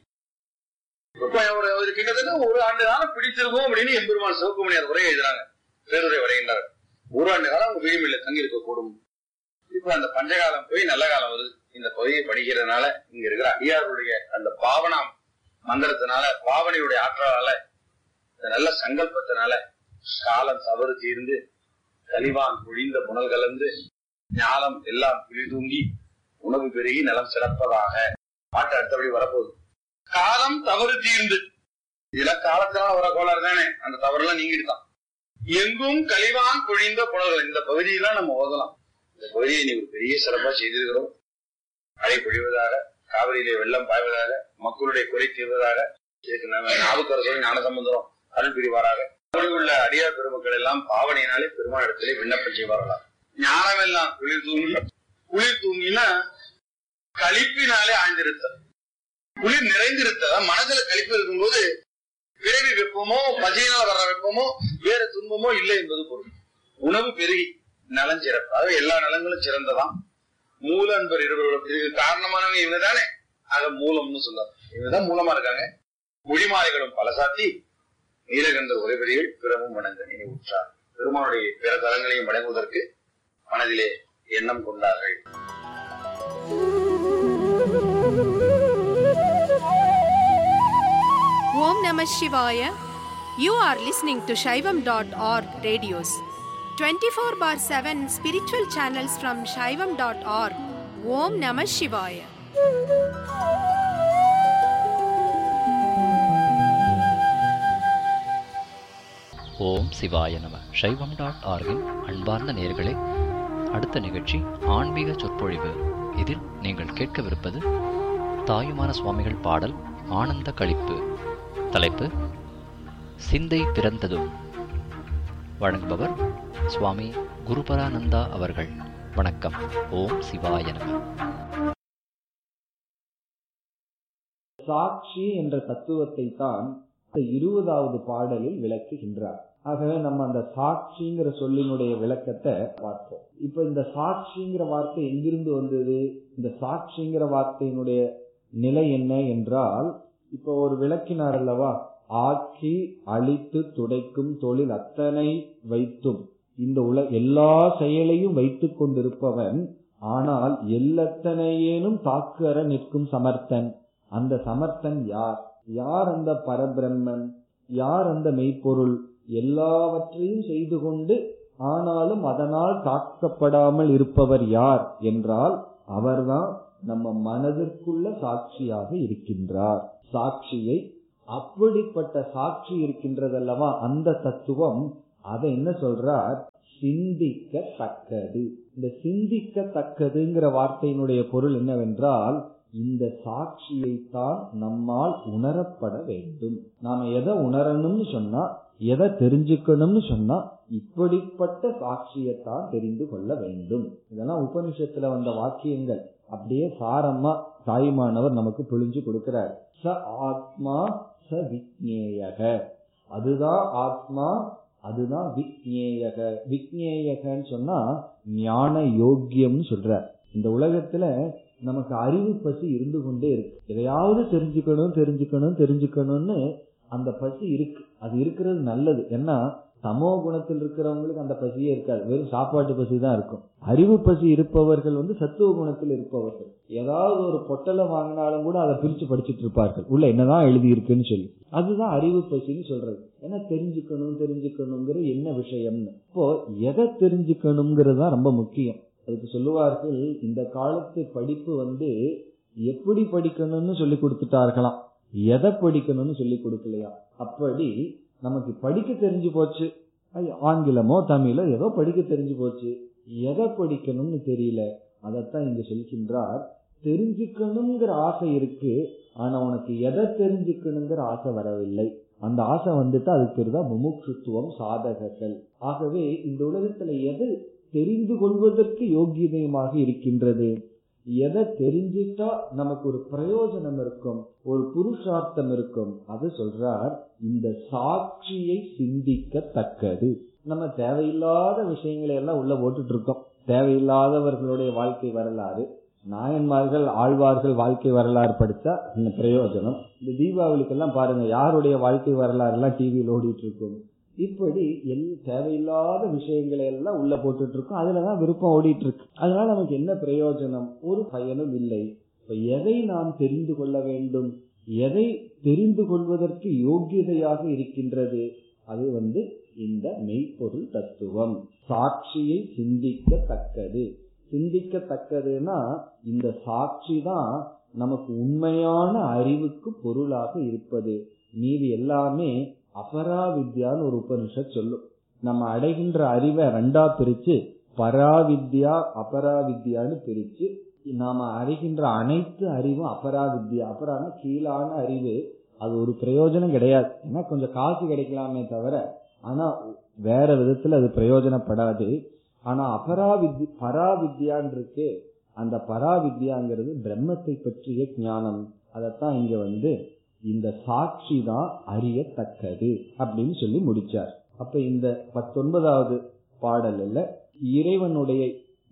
இப்ப ஒரு ஒரு கிட்டத்தட்ட ஒரு ஆண்டு காலம் பிடிச்சிருக்கும் அப்படின்னு எம்பெருமான் சிவகுமணியார் உரை எழுதுறாங்க பேருரை வரைகின்றார் ஒரு ஆண்டு காலம் அவங்க வீடுமில்ல தங்கி இருக்க கூடும் இப்ப அந்த பஞ்சகாலம் போய் நல்ல காலம் வருது இந்த பகுதியை படிக்கிறதுனால இங்க இருக்கிற அடியாருடைய அந்த பாவனா மந்திரத்தினால பாவனையுடைய ஆற்றலால இந்த நல்ல சங்கல்பத்தினால காலம் தவறு தீர்ந்து கலிவான் பொழிந்த புனல் கலந்து ஞானம் எல்லாம் குழி தூங்கி உணவு பெருகி நலம் சிறப்பதாக பாட்டு அடுத்தபடி வரப்போகுது காலம் தவறு தீர்ந்து இதெல்லாம் காலத்தினால வர கோளாறு தானே அந்த தவறெல்லாம் நீங்கிட்டான் எங்கும் கலிவான் பொழிந்த புனல்கள் இந்த பகுதியெல்லாம் நம்ம ஓதலாம் இந்த பகுதியை நீ ஒரு பெரிய சிறப்பா செய்திருக்கிறோம் மழை பொழிவதாக காவிரியிலே வெள்ளம் பாய்வதாக மக்களுடைய குறை தீர்வதாக இதுக்கு நம்ம நாவுக்கரசரும் ஞான சம்பந்தம் அருள் பிரிவாராக அப்படி உள்ள அடியார் பெருமக்கள் எல்லாம் பாவனையினாலே பெருமானிடத்திலே விண்ணப்பம் செய்வார்களாம் ஞானம் எல்லாம் குளிர் தூங்கி குளிர் தூங்கினா களிப்பினாலே ஆழ்ந்திருத்தல் குளிர் நிறைந்திருத்தல் மனதுல கழிப்பு இருக்கும்போது பிறவி வெப்பமோ பசியினால் வர்ற வெப்பமோ வேற துன்பமோ இல்லை என்பது பொருள் உணவு பெருகி நலம் சிறப்பு அதாவது எல்லா நலங்களும் சிறந்ததாம் மூல அன்பர் இருவர்களும் இதுக்கு காரணமானவங்க இவங்க தானே ஆக மூலம்னு சொல்றாங்க இவங்கதான் மூலமா இருக்காங்க மொழிமாலைகளும் பல சாத்தி நீலகண்டர் உரைபடிகள் பிறவும் வணங்க நினைவுற்றார் பெருமானுடைய பிற தலங்களையும் வணங்குவதற்கு மனதிலே எண்ணம் கொண்டார்கள் Om Namah Shivaya. You are listening to Shaivam.org radios. 24 bar 7 spiritual channels from Shaivam.org. Om Namah Shivaya. ஓம் சிவாய நம சைவம் டாட் ஆர்கின் அன்பார்ந்த நேயர்களே அடுத்த நிகழ்ச்சி ஆன்மீக சொற்பொழிவு இதில் நீங்கள் கேட்கவிருப்பது தாயுமான சுவாமிகள் பாடல் ஆனந்த களிப்பு தலைப்பு சிந்தை பிறந்ததும் வழங்குபவர் சுவாமி குருபரானந்தா அவர்கள் வணக்கம் ஓம் சிவாய நம சாட்சி என்ற தத்துவத்தை தான் இந்த இருபதாவது பாடலில் விளக்குகின்றார் ஆகவே நம்ம அந்த சாட்சிங்கிற சொல்லினுடைய விளக்கத்தை பார்த்தோம் இப்ப இந்த சாட்சிங்கிற வார்த்தை எங்கிருந்து வந்தது இந்த சாட்சிங்கிற வார்த்தையினுடைய நிலை என்ன என்றால் இப்ப ஒரு விளக்கினார் அல்லவா ஆக்கி அழித்து துடைக்கும் தொழில் அத்தனை வைத்தும் இந்த உல எல்லா செயலையும் வைத்துக் கொண்டிருப்பவன் ஆனால் எல்லத்தனையேனும் தாக்குற நிற்கும் சமர்த்தன் அந்த சமர்த்தன் யார் யார் அந்த பரபிரம்மன் யார் அந்த மெய்ப்பொருள் எல்லாவற்றையும் செய்து கொண்டு ஆனாலும் அதனால் தாக்கப்படாமல் இருப்பவர் யார் என்றால் அவர்தான் நம்ம மனதிற்குள்ள சாட்சியாக இருக்கின்றார் சாட்சியை அப்படிப்பட்ட சாட்சி இருக்கின்றதல்லவா அந்த தத்துவம் அதை என்ன சொல்றார் சிந்திக்கத்தக்கது இந்த சிந்திக்கத்தக்கதுங்கிற வார்த்தையினுடைய பொருள் என்னவென்றால் இந்த சாட்சியைத்தான் நம்மால் உணரப்பட வேண்டும் நாம எதை உணரணும்னு சொன்னா எதை தெரிஞ்சுக்கணும்னு சொன்னா இப்படிப்பட்ட சாட்சியத்தான் தெரிந்து கொள்ள வேண்டும் இதெல்லாம் உபனிஷத்துல வந்த வாக்கியங்கள் அப்படியே சாரமா தாய்மானவர் நமக்கு புழிஞ்சு கொடுக்கிறார் ச ஆத்மா ச விக்னேயக அதுதான் ஆத்மா அதுதான் விக்னேயக விக்னேயகன்னு சொன்னா ஞான யோக்கியம்னு சொல்ற இந்த உலகத்துல நமக்கு அறிவு பசி இருந்து கொண்டே இருக்கு எதையாவது தெரிஞ்சுக்கணும் தெரிஞ்சுக்கணும் தெரிஞ்சுக்கணும்னு அந்த பசி இருக்கு அது இருக்கிறது நல்லது ஏன்னா தமோ குணத்தில் இருக்கிறவங்களுக்கு அந்த பசியே இருக்காது வெறும் சாப்பாட்டு பசி தான் இருக்கும் அறிவு பசி இருப்பவர்கள் வந்து சத்துவ குணத்தில் இருப்பவர்கள் ஏதாவது ஒரு பொட்டலை வாங்கினாலும் கூட அதை பிரிச்சு படிச்சுட்டு இருப்பார்கள் உள்ள என்னதான் எழுதி இருக்குன்னு சொல்லி அதுதான் அறிவு பசின்னு சொல்றது ஏன்னா தெரிஞ்சுக்கணும் தெரிஞ்சுக்கணுங்கிற என்ன விஷயம்னு இப்போ எதை தெரிஞ்சுக்கணுங்கிறது தான் ரொம்ப முக்கியம் அதுக்கு சொல்லுவார்கள் இந்த காலத்து படிப்பு வந்து எப்படி படிக்கணும்னு சொல்லி கொடுத்துட்டார்களாம் எதை படிக்கணும்னு சொல்லி கொடுக்கலையா அப்படி நமக்கு படிக்க தெரிஞ்சு போச்சு ஆங்கிலமோ தமிழோ ஏதோ படிக்க தெரிஞ்சு போச்சு எதை படிக்கணும்னு தெரியல அதைத்தான் இங்க சொல்கின்றார் தெரிஞ்சுக்கணுங்கிற ஆசை இருக்கு ஆனா உனக்கு எதை தெரிஞ்சுக்கணுங்கிற ஆசை வரவில்லை அந்த ஆசை வந்துட்டு அதுக்கு பேர் தான் முமுட்சுத்துவம் சாதகர்கள் ஆகவே இந்த உலகத்துல எது தெரிந்து கொள்வதற்கு யோகியதயமாக இருக்கின்றது எதை தெரிஞ்சிட்டா நமக்கு ஒரு பிரயோஜனம் இருக்கும் ஒரு புருஷார்த்தம் இருக்கும் அது சொல்றார் இந்த சாட்சியை சிந்திக்கத்தக்கது நம்ம தேவையில்லாத விஷயங்களை எல்லாம் உள்ள போட்டுட்டு இருக்கோம் தேவையில்லாதவர்களுடைய வாழ்க்கை வரலாறு நாயன்மார்கள் ஆழ்வார்கள் வாழ்க்கை வரலாறு படிச்சா இந்த பிரயோஜனம் இந்த தீபாவளிக்கெல்லாம் பாருங்க யாருடைய வாழ்க்கை வரலாறு எல்லாம் டிவியில் ஓடிட்டு இருக்கும் இப்படி எல் தேவையில்லாத விஷயங்களை எல்லாம் உள்ள போட்டுட்டு இருக்கோம் அதுலதான் விருப்பம் ஓடிட்டு இருக்கு அதனால நமக்கு என்ன பிரயோஜனம் ஒரு பயனும் இல்லை இப்ப எதை நாம் தெரிந்து கொள்ள வேண்டும் எதை தெரிந்து கொள்வதற்கு யோகியதையாக இருக்கின்றது அது வந்து இந்த மெய்ப்பொருள் தத்துவம் சாட்சியை சிந்திக்கத்தக்கது சிந்திக்கத்தக்கதுன்னா இந்த சாட்சி தான் நமக்கு உண்மையான அறிவுக்கு பொருளாக இருப்பது மீது எல்லாமே அபராவித்யான்னு ஒரு உபனிஷத் சொல்லும் நம்ம அடைகின்ற அறிவை ரெண்டா பிரிச்சு பராவித்யா அபராவித்யான்னு பிரிச்சு நாம அறிகின்ற அனைத்து அறிவும் அபராவித்யா அபரான கீழான அறிவு அது ஒரு பிரயோஜனம் கிடையாது ஏன்னா கொஞ்சம் காசு கிடைக்கலாமே தவிர ஆனா வேற விதத்துல அது பிரயோஜனப்படாது ஆனா அபராவித்ய பராவித்யான் இருக்கு அந்த பராவித்யாங்கிறது பிரம்மத்தை பற்றிய ஞானம் அதைத்தான் இங்க வந்து இந்த சாட்சி தான் அறியத்தக்கது அப்படின்னு சொல்லி முடிச்சார் அப்ப இந்த பத்தொன்பதாவது பாடல்ல இறைவனுடைய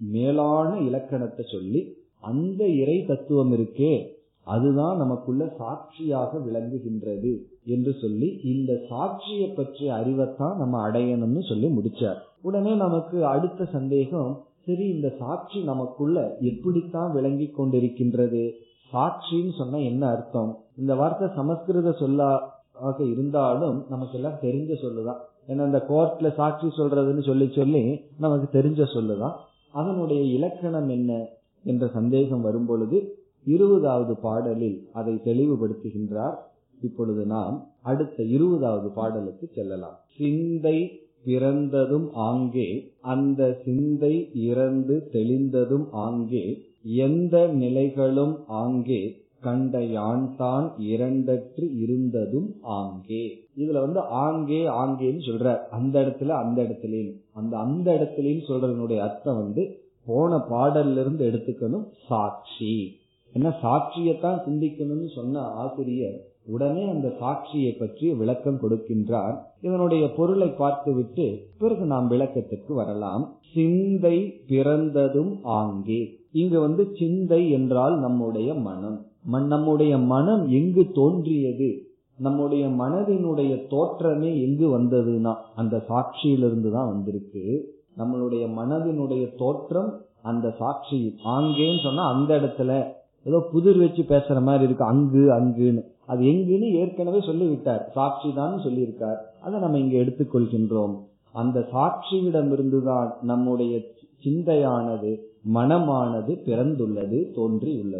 மேலான இலக்கணத்தை சொல்லி அந்த இறை தத்துவம் இருக்கே அதுதான் நமக்குள்ள சாட்சியாக விளங்குகின்றது என்று சொல்லி இந்த சாட்சியை பற்றிய அறிவைத்தான் நம்ம அடையணும்னு சொல்லி முடிச்சார் உடனே நமக்கு அடுத்த சந்தேகம் சரி இந்த சாட்சி நமக்குள்ள எப்படித்தான் விளங்கி கொண்டிருக்கின்றது சாட்சின்னு சொன்னா என்ன அர்த்தம் இந்த வார்த்தை சமஸ்கிருத சொல்லாக இருந்தாலும் நமக்கு எல்லாம் தெரிஞ்ச சொல்லுதான் ஏன்னா இந்த கோர்ட்ல சாட்சி சொல்றதுன்னு சொல்லி சொல்லி நமக்கு தெரிஞ்ச சொல்லுதான் அதனுடைய இலக்கணம் என்ன என்ற சந்தேகம் வரும் பொழுது இருபதாவது பாடலில் அதை தெளிவுபடுத்துகின்றார் இப்பொழுது நாம் அடுத்த இருபதாவது பாடலுக்கு செல்லலாம் சிந்தை பிறந்ததும் ஆங்கே அந்த சிந்தை இறந்து தெளிந்ததும் ஆங்கே எந்த நிலைகளும் ஆங்கே கண்ட யான் தான் இரண்டற்று இருந்ததும் ஆங்கே இதுல வந்து ஆங்கே ஆங்கேன்னு சொல்ற அந்த இடத்துல அந்த இடத்துலயும் அந்த அந்த இடத்துலயும் சொல்றதனுடைய அர்த்தம் வந்து போன பாடல்ல இருந்து எடுத்துக்கணும் சாட்சி என்ன சாட்சியத்தான் சிந்திக்கணும்னு சொன்ன ஆசிரியர் உடனே அந்த சாட்சியை பற்றி விளக்கம் கொடுக்கின்றார் இதனுடைய பொருளை பார்த்துவிட்டு பிறகு நாம் விளக்கத்திற்கு வரலாம் சிந்தை பிறந்ததும் ஆங்கே இங்கு வந்து சிந்தை என்றால் நம்முடைய மனம் நம்முடைய மனம் எங்கு தோன்றியது நம்முடைய மனதினுடைய தோற்றமே எங்கு வந்ததுன்னா அந்த சாட்சியிலிருந்து தான் வந்திருக்கு நம்மளுடைய மனதினுடைய தோற்றம் அந்த சாட்சி ஆங்கேன்னு சொன்னா அந்த இடத்துல ஏதோ புதிர் வச்சு பேசுற மாதிரி இருக்கு அங்கு அங்குன்னு அது எங்குன்னு ஏற்கனவே சொல்லிவிட்டார் சாட்சி தான் சொல்லியிருக்கார் அதை நம்ம இங்க எடுத்துக்கொள்கின்றோம் அந்த சாட்சியிடமிருந்துதான் நம்முடைய சிந்தையானது மனமானது பிறந்துள்ளது தோன்றியுள்ளது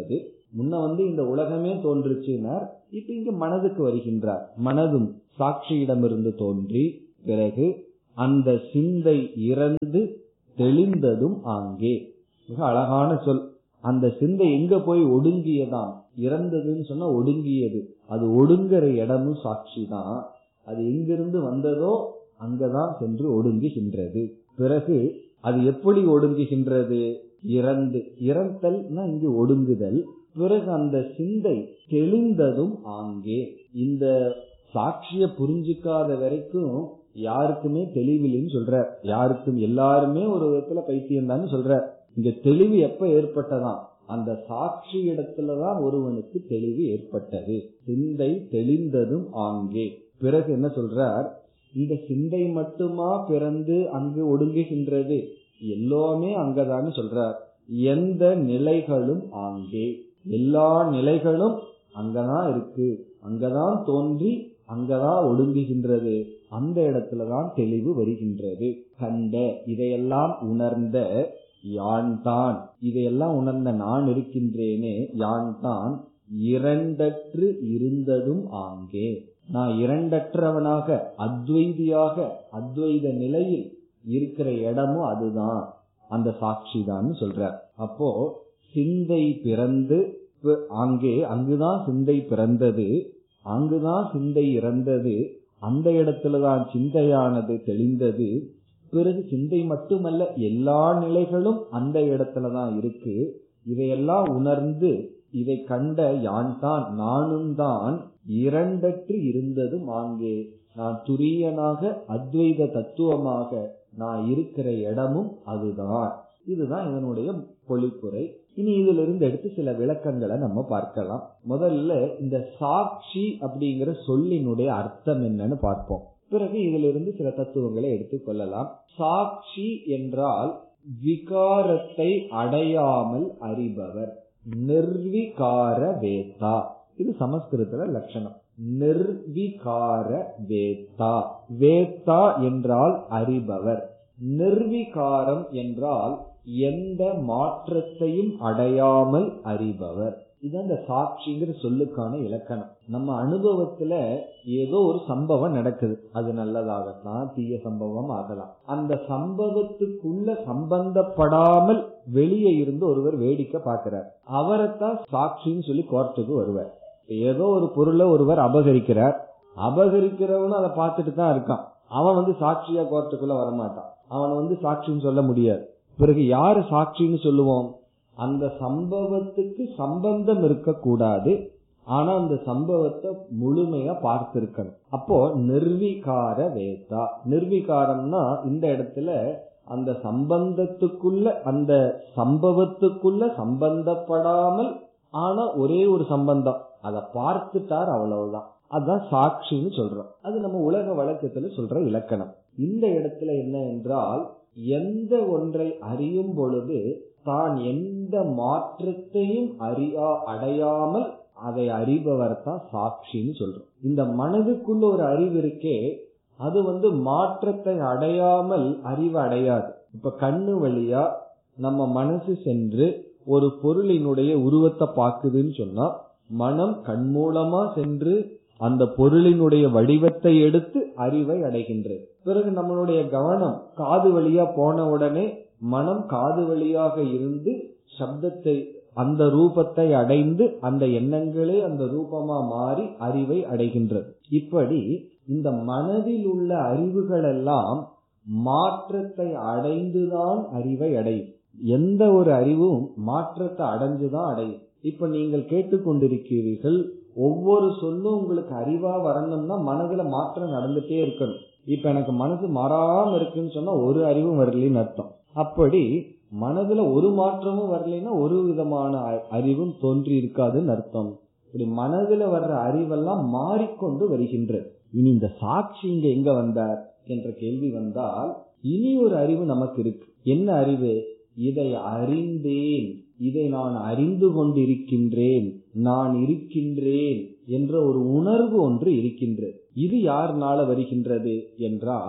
முன்ன வந்து இந்த உலகமே தோன்றுச்சுனார் இப்ப இங்க மனதுக்கு வருகின்றார் மனதும் சாட்சியிடமிருந்து தோன்றி பிறகு அந்த சிந்தை இறந்து தெளிந்ததும் ஆங்கே மிக அழகான சொல் அந்த சிந்தை எங்க போய் ஒடுங்கியதாம் இறந்ததுன்னு சொன்னா ஒடுங்கியது அது ஒடுங்குற இடமும் சாட்சி தான் அது எங்கிருந்து வந்ததோ அங்கதான் சென்று ஒடுங்குகின்றது பிறகு அது எப்படி ஒடுங்குகின்றது இறந்து இறத்தல்னா இங்கு ஒடுங்குதல் பிறகு அந்த சிந்தை தெளிந்ததும் ஆங்கே இந்த சாட்சிய புரிஞ்சுக்காத வரைக்கும் யாருக்குமே தெளிவில்லைன்னு சொல்ற யாருக்கும் எல்லாருமே ஒரு விதத்துல பைத்தியம் தான் சொல்ற இங்க தெளிவு எப்ப ஏற்பட்டதாம் அந்த சாட்சி இடத்துலதான் ஒருவனுக்கு தெளிவு ஏற்பட்டது சிந்தை தெளிந்ததும் ஆங்கே பிறகு என்ன சொல்றார் இந்த சிந்தை மட்டுமா பிறந்து அங்கு ஒடுங்குகின்றது எல்லாமே அங்கதான்னு சொல்றார் எந்த நிலைகளும் ஆங்கே எல்லா நிலைகளும் அங்கதான் இருக்கு அங்கதான் தோன்றி அங்கதான் ஒடுங்குகின்றது அந்த இடத்துலதான் தெளிவு வருகின்றது கண்ட இதையெல்லாம் உணர்ந்த யான் தான் இதையெல்லாம் உணர்ந்த நான் இருக்கின்றேனே யான் தான் இரண்டற்று இருந்ததும் ஆங்கே நான் இரண்டற்றவனாக அத்வைதியாக அத்வைத நிலையில் இருக்கிற இடமும் அதுதான் அந்த சாட்சி தான் சொல்றார் அப்போ சிந்தை பிறந்து அங்கே அங்குதான் சிந்தை பிறந்தது அங்குதான் சிந்தை இறந்தது அந்த இடத்துலதான் சிந்தையானது தெளிந்தது பிறகு சிந்தை மட்டுமல்ல எல்லா நிலைகளும் அந்த இடத்துலதான் இருக்கு இதையெல்லாம் உணர்ந்து இதை கண்ட யான் தான் நானும் தான் இரண்டற்று இருந்ததும் அங்கே நான் துரியனாக அத்வைத தத்துவமாக நான் இருக்கிற இடமும் அதுதான் இதுதான் இதனுடைய பொழிப்புரை இனி இதுல இருந்து எடுத்து சில விளக்கங்களை நம்ம பார்க்கலாம் முதல்ல இந்த சாட்சி அப்படிங்கிற சொல்லினுடைய அர்த்தம் என்னன்னு பார்ப்போம் பிறகு இதுல இருந்து சில தத்துவங்களை எடுத்துக் கொள்ளலாம் சாட்சி என்றால் விகாரத்தை அடையாமல் அறிபவர் நிர்விகார வேதா இது சமஸ்கிருதத்துல லட்சணம் நிர்விகார வேதா வேதா என்றால் அறிபவர் நிர்விகாரம் என்றால் எந்த மாற்றத்தையும் அடையாமல் அறிபவர் இது அந்த சாட்சிங்கிற சொல்லுக்கான இலக்கணம் நம்ம அனுபவத்துல ஏதோ ஒரு சம்பவம் நடக்குது அது நல்லதாகலாம் தீய சம்பவம் ஆகலாம் அந்த சம்பவத்துக்குள்ள சம்பந்தப்படாமல் வெளியே இருந்து ஒருவர் வேடிக்கை பார்க்கிறார் அவரைத்தான் சாட்சின்னு சொல்லி கோர்ட்டுக்கு வருவார் ஏதோ ஒரு பொருளை ஒருவர் அபகரிக்கிறார் அபகரிக்கிறவனும் அதை பார்த்துட்டு தான் இருக்கான் அவன் வந்து சாட்சியா கோர்ட்டுக்குள்ள வரமாட்டான் அவன் வந்து சாட்சின்னு சொல்ல முடியாது பிறகு யாரு சாட்சின்னு சொல்லுவோம் அந்த சம்பவத்துக்கு சம்பந்தம் இருக்கக்கூடாது ஆனா அந்த சம்பவத்தை முழுமையா பார்த்திருக்கணும் அப்போ நிர்விகார வேதா நிர்விகாரம்னா இந்த இடத்துல அந்த சம்பந்தத்துக்குள்ள அந்த சம்பவத்துக்குள்ள சம்பந்தப்படாமல் ஆனா ஒரே ஒரு சம்பந்தம் அதை பார்த்துட்டார் அவ்வளவுதான் அதுதான் சாட்சின்னு சொல்றோம் அது நம்ம உலக வழக்கத்துல சொல்ற இலக்கணம் இந்த இடத்துல என்ன என்றால் எந்த ஒன்றை அறியும் பொழுது தான் எந்த மாற்றத்தையும் அறியா அடையாமல் அதை அறிபவர் தான் சாட்சின்னு சொல்றோம் இந்த மனதுக்குள்ள ஒரு அறிவு இருக்கே அது வந்து மாற்றத்தை அடையாமல் அறிவு அடையாது இப்ப கண்ணு வழியா நம்ம மனசு சென்று ஒரு பொருளினுடைய உருவத்தை பார்க்குதுன்னு சொன்னா மனம் கண் மூலமா சென்று அந்த பொருளினுடைய வடிவத்தை எடுத்து அறிவை அடைகின்றது பிறகு நம்மளுடைய கவனம் காது வழியா போன உடனே மனம் காது வழியாக இருந்து சப்தத்தை அந்த ரூபத்தை அடைந்து அந்த எண்ணங்களே அந்த ரூபமா மாறி அறிவை அடைகின்றது இப்படி இந்த மனதில் உள்ள அறிவுகள் எல்லாம் மாற்றத்தை அடைந்துதான் அறிவை அடையும் எந்த ஒரு அறிவும் மாற்றத்தை அடைஞ்சுதான் அடையும் இப்ப நீங்கள் கேட்டுக்கொண்டிருக்கிறீர்கள் ஒவ்வொரு சொல்லும் உங்களுக்கு அறிவா வரணும்னா மனதுல மாற்றம் நடந்துட்டே இருக்கணும் இப்ப எனக்கு மனசு மாறாம இருக்குன்னு சொன்னா ஒரு அறிவும் வரலன்னு அர்த்தம் அப்படி மனதுல ஒரு மாற்றமும் வரலைன்னா ஒரு விதமான அறிவும் தோன்றி இருக்காதுன்னு அர்த்தம் இப்படி மனதுல வர்ற அறிவெல்லாம் மாறிக்கொண்டு வருகின்றது இனி இந்த சாட்சி இங்க எங்க வந்தார் என்ற கேள்வி வந்தால் இனி ஒரு அறிவு நமக்கு இருக்கு என்ன அறிவு இதை அறிந்தேன் இதை நான் அறிந்து கொண்டிருக்கின்றேன் நான் இருக்கின்றேன் என்ற ஒரு உணர்வு ஒன்று இருக்கின்றது இது யாருனால வருகின்றது என்றால்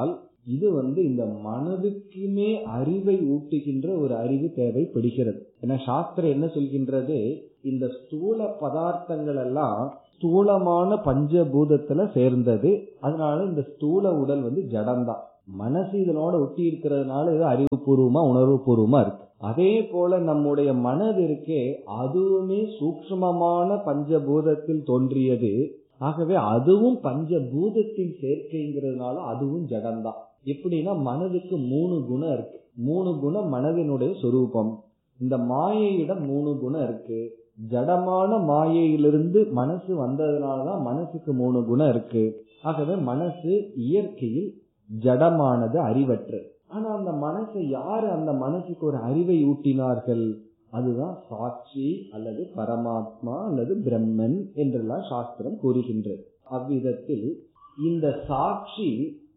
இது வந்து இந்த மனதுக்குமே அறிவை ஊட்டுகின்ற ஒரு அறிவு தேவைப்படுகிறது ஏன்னா சாஸ்திரம் என்ன சொல்கின்றது இந்த ஸ்தூல பதார்த்தங்கள் எல்லாம் ஸ்தூலமான பஞ்சபூதத்துல சேர்ந்தது அதனால இந்த ஸ்தூல உடல் வந்து ஜடம்தான் மனசு இதனோட ஒட்டி இருக்கிறதுனால இது அறிவுபூர்வமா உணர்வு பூர்வமா இருக்கு அதே போல நம்முடைய மனது இருக்கே அதுவுமே சூக்ஷ்மமான பஞ்சபூதத்தில் தோன்றியது ஆகவே அதுவும் பஞ்சபூதத்தின் சேர்க்கைங்கிறதுனால அதுவும் ஜடம்தான் எப்படின்னா மனதுக்கு மூணு குணம் இருக்கு மூணு குணம் மனதினுடைய சொரூபம் இந்த மாயையிடம் மூணு குணம் இருக்கு ஜடமான மாயையிலிருந்து மனசு வந்ததுனாலதான் மனசுக்கு மூணு குணம் இருக்கு ஆகவே மனசு இயற்கையில் ஜடமானது அறிவற்றது ஆனா அந்த மனசை யாரு அந்த மனசுக்கு ஒரு அறிவை ஊட்டினார்கள் அதுதான் சாட்சி அல்லது பரமாத்மா அல்லது பிரம்மன் என்றெல்லாம் சாஸ்திரம் கூறுகின்றது அவ்விதத்தில் இந்த சாட்சி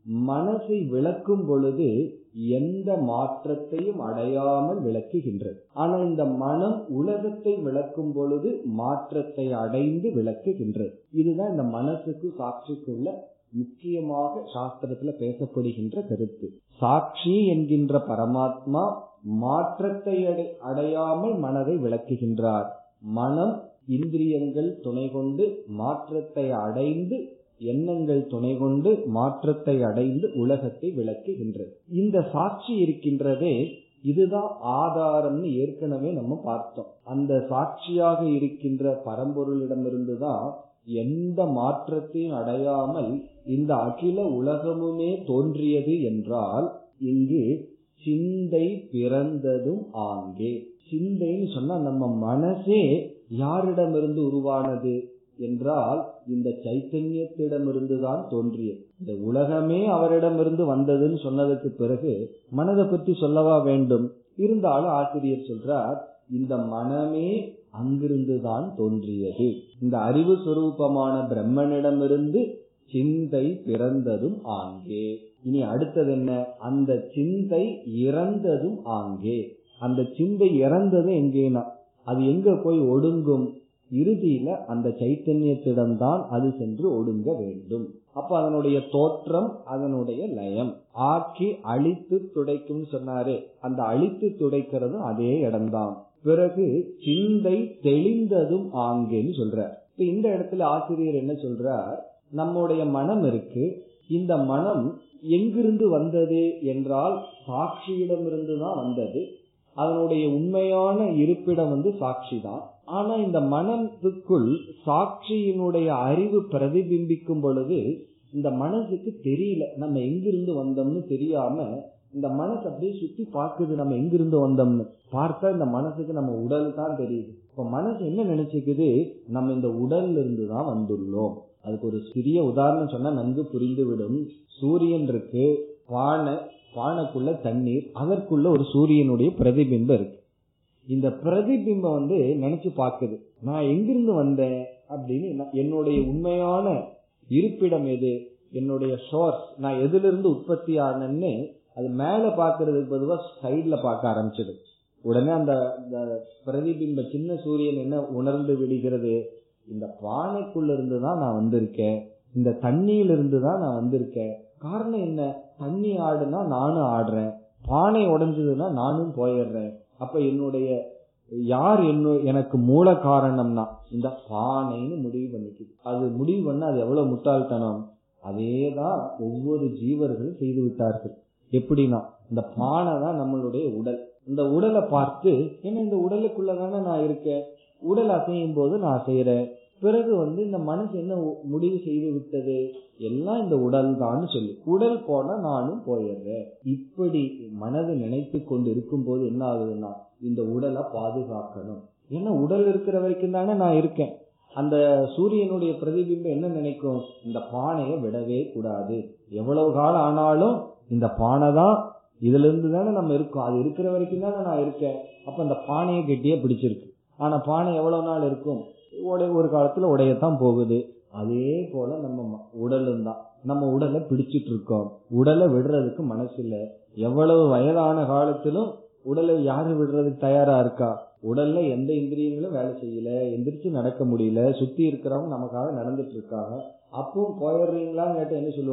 மனசை விளக்கும் பொழுது எந்த மாற்றத்தையும் அடையாமல் விளக்குகின்றது ஆனா இந்த மனம் உலகத்தை விளக்கும் பொழுது மாற்றத்தை அடைந்து விளக்குகின்றது இதுதான் இந்த மனசுக்கு சாட்சிக்குள்ள முக்கியமாக சாஸ்திரத்துல பேசப்படுகின்ற கருத்து சாட்சி என்கின்ற பரமாத்மா மாற்றத்தை அடையாமல் மனதை விளக்குகின்றார் மனம் இந்திரியங்கள் துணை கொண்டு மாற்றத்தை அடைந்து எண்ணங்கள் துணை கொண்டு மாற்றத்தை அடைந்து உலகத்தை விளக்குகின்றது இந்த சாட்சி இருக்கின்றதே இதுதான் ஆதாரம்னு ஏற்கனவே நம்ம பார்த்தோம் அந்த சாட்சியாக இருக்கின்ற பரம்பொருளிடமிருந்துதான் எந்த மாற்றத்தையும் அடையாமல் இந்த அகில உலகமுமே தோன்றியது என்றால் இங்கு சிந்தை பிறந்ததும் ஆங்கே சிந்தைன்னு சொன்னா நம்ம மனசே யாரிடமிருந்து உருவானது என்றால் இந்த சைத்தன்யத்திடமிருந்து தான் தோன்றியது இந்த உலகமே அவரிடமிருந்து வந்ததுன்னு சொன்னதுக்கு பிறகு மனதை பற்றி சொல்லவா வேண்டும் இருந்தாலும் ஆசிரியர் சொல்றார் இந்த மனமே அங்கிருந்து தான் தோன்றியது இந்த அறிவு சுரூபமான பிரம்மனிடமிருந்து சிந்தை பிறந்ததும் ஆங்கே இனி அடுத்தது என்ன அந்த சிந்தை இறந்ததும் ஆங்கே அந்த சிந்தை இறந்தது எங்கேனா அது எங்க போய் ஒடுங்கும் இறுதியில அந்த சைத்தன்யத்திடம்தான் அது சென்று ஒடுங்க வேண்டும் அப்ப அதனுடைய தோற்றம் அதனுடைய லயம் ஆக்கி அழித்து துடைக்கும் சொன்னாரு அந்த அழித்து துடைக்கிறதும் அதே இடம்தான் பிறகு சிந்தை தெளிந்ததும் ஆங்கேன்னு சொல்றார் இப்ப இந்த இடத்துல ஆசிரியர் என்ன சொல்றார் நம்முடைய மனம் இருக்கு இந்த மனம் எங்கிருந்து வந்தது என்றால் சாட்சியிடமிருந்து தான் வந்தது அதனுடைய உண்மையான இருப்பிடம் வந்து சாட்சி தான் ஆனா இந்த மனத்துக்குள் சாட்சியினுடைய அறிவு பிரதிபிம்பிக்கும் பொழுது இந்த மனசுக்கு தெரியல நம்ம எங்கிருந்து வந்தோம்னு தெரியாம இந்த மனசு அப்படியே சுத்தி பாக்குது நம்ம எங்கிருந்து வந்தோம்னு பார்த்தா இந்த மனசுக்கு நம்ம உடல் தான் தெரியுது இப்ப மனசு என்ன நினைச்சுக்குது நம்ம இந்த உடல்ல இருந்து தான் வந்துள்ளோம் அதுக்கு ஒரு சிறிய உதாரணம் சொன்னா நன்கு புரிந்துவிடும் சூரியன் இருக்கு பானை பானைக்குள்ள தண்ணீர் அதற்குள்ள ஒரு சூரியனுடைய பிரதிபிம்பம் இருக்கு இந்த பிரதிபிம்பம் வந்து நினைச்சு பாக்குது நான் எங்கிருந்து வந்தேன் அப்படின்னு என்னுடைய உண்மையான இருப்பிடம் எது என்னுடைய சோர்ஸ் நான் எதுல இருந்து உற்பத்தி ஆனேன்னு அது மேல பாக்குறதுக்கு பொதுவா சைட்ல பார்க்க ஆரம்பிச்சது உடனே அந்த பிரதிபிம்ப சின்ன சூரியன் என்ன உணர்ந்து விடுகிறது இந்த பானைக்குள்ள இருந்து தான் நான் வந்திருக்கேன் இந்த தண்ணியில இருந்து தான் நான் வந்திருக்கேன் காரணம் என்ன தண்ணி ஆடுனா நானும் ஆடுறேன் பானை உடைஞ்சதுன்னா நானும் போயிடுறேன் அப்ப என்னுடைய யார் என்ன எனக்கு மூல காரணம்னா இந்த பானைன்னு முடிவு பண்ணிக்குது அது முடிவு பண்ண அது எவ்வளவு முட்டாள்தனம் அதேதான் ஒவ்வொரு ஜீவர்களும் செய்து விட்டார்கள் எப்படின்னா இந்த பானை தான் நம்மளுடைய உடல் இந்த உடலை பார்த்து ஏன்னா இந்த உடலுக்குள்ளதானே நான் இருக்கேன் உடல் அசையும் போது நான் செய்யறேன் பிறகு வந்து இந்த மனசு என்ன முடிவு செய்து விட்டது எல்லாம் இந்த உடல் தான் சொல்லி உடல் போனா நானும் போயிடுறேன் இப்படி மனது நினைத்து கொண்டு இருக்கும் போது என்ன ஆகுதுன்னா இந்த உடலை பாதுகாக்கணும் ஏன்னா உடல் இருக்கிற வரைக்கும் தானே நான் இருக்கேன் அந்த சூரியனுடைய பிரதிபிம்பம் என்ன நினைக்கும் இந்த பானையை விடவே கூடாது எவ்வளவு காலம் ஆனாலும் இந்த பானை தான் இதுல இருந்து தானே நம்ம இருக்கோம் அது இருக்கிற வரைக்கும் தானே நான் இருக்கேன் அப்ப அந்த பானையை கெட்டியா பிடிச்சிருக்கு ஆனா பானை எவ்வளவு நாள் இருக்கும் உடைய ஒரு காலத்துல உடையத்தான் போகுது அதே போல நம்ம உடலும் தான் நம்ம உடலை பிடிச்சிட்டு இருக்கோம் உடலை விடுறதுக்கு மனசு இல்ல எவ்வளவு வயதான காலத்திலும் உடலை யாரு விடுறதுக்கு தயாரா இருக்கா உடல்ல எந்த இந்திரியங்களும் வேலை செய்யல எந்திரிச்சு நடக்க முடியல சுத்தி இருக்கிறவங்க நமக்காக நடந்துட்டு இருக்காங்க அப்பவும் போயிடுறீங்களான்னு கேட்ட என்ன சொல்லுவாங்க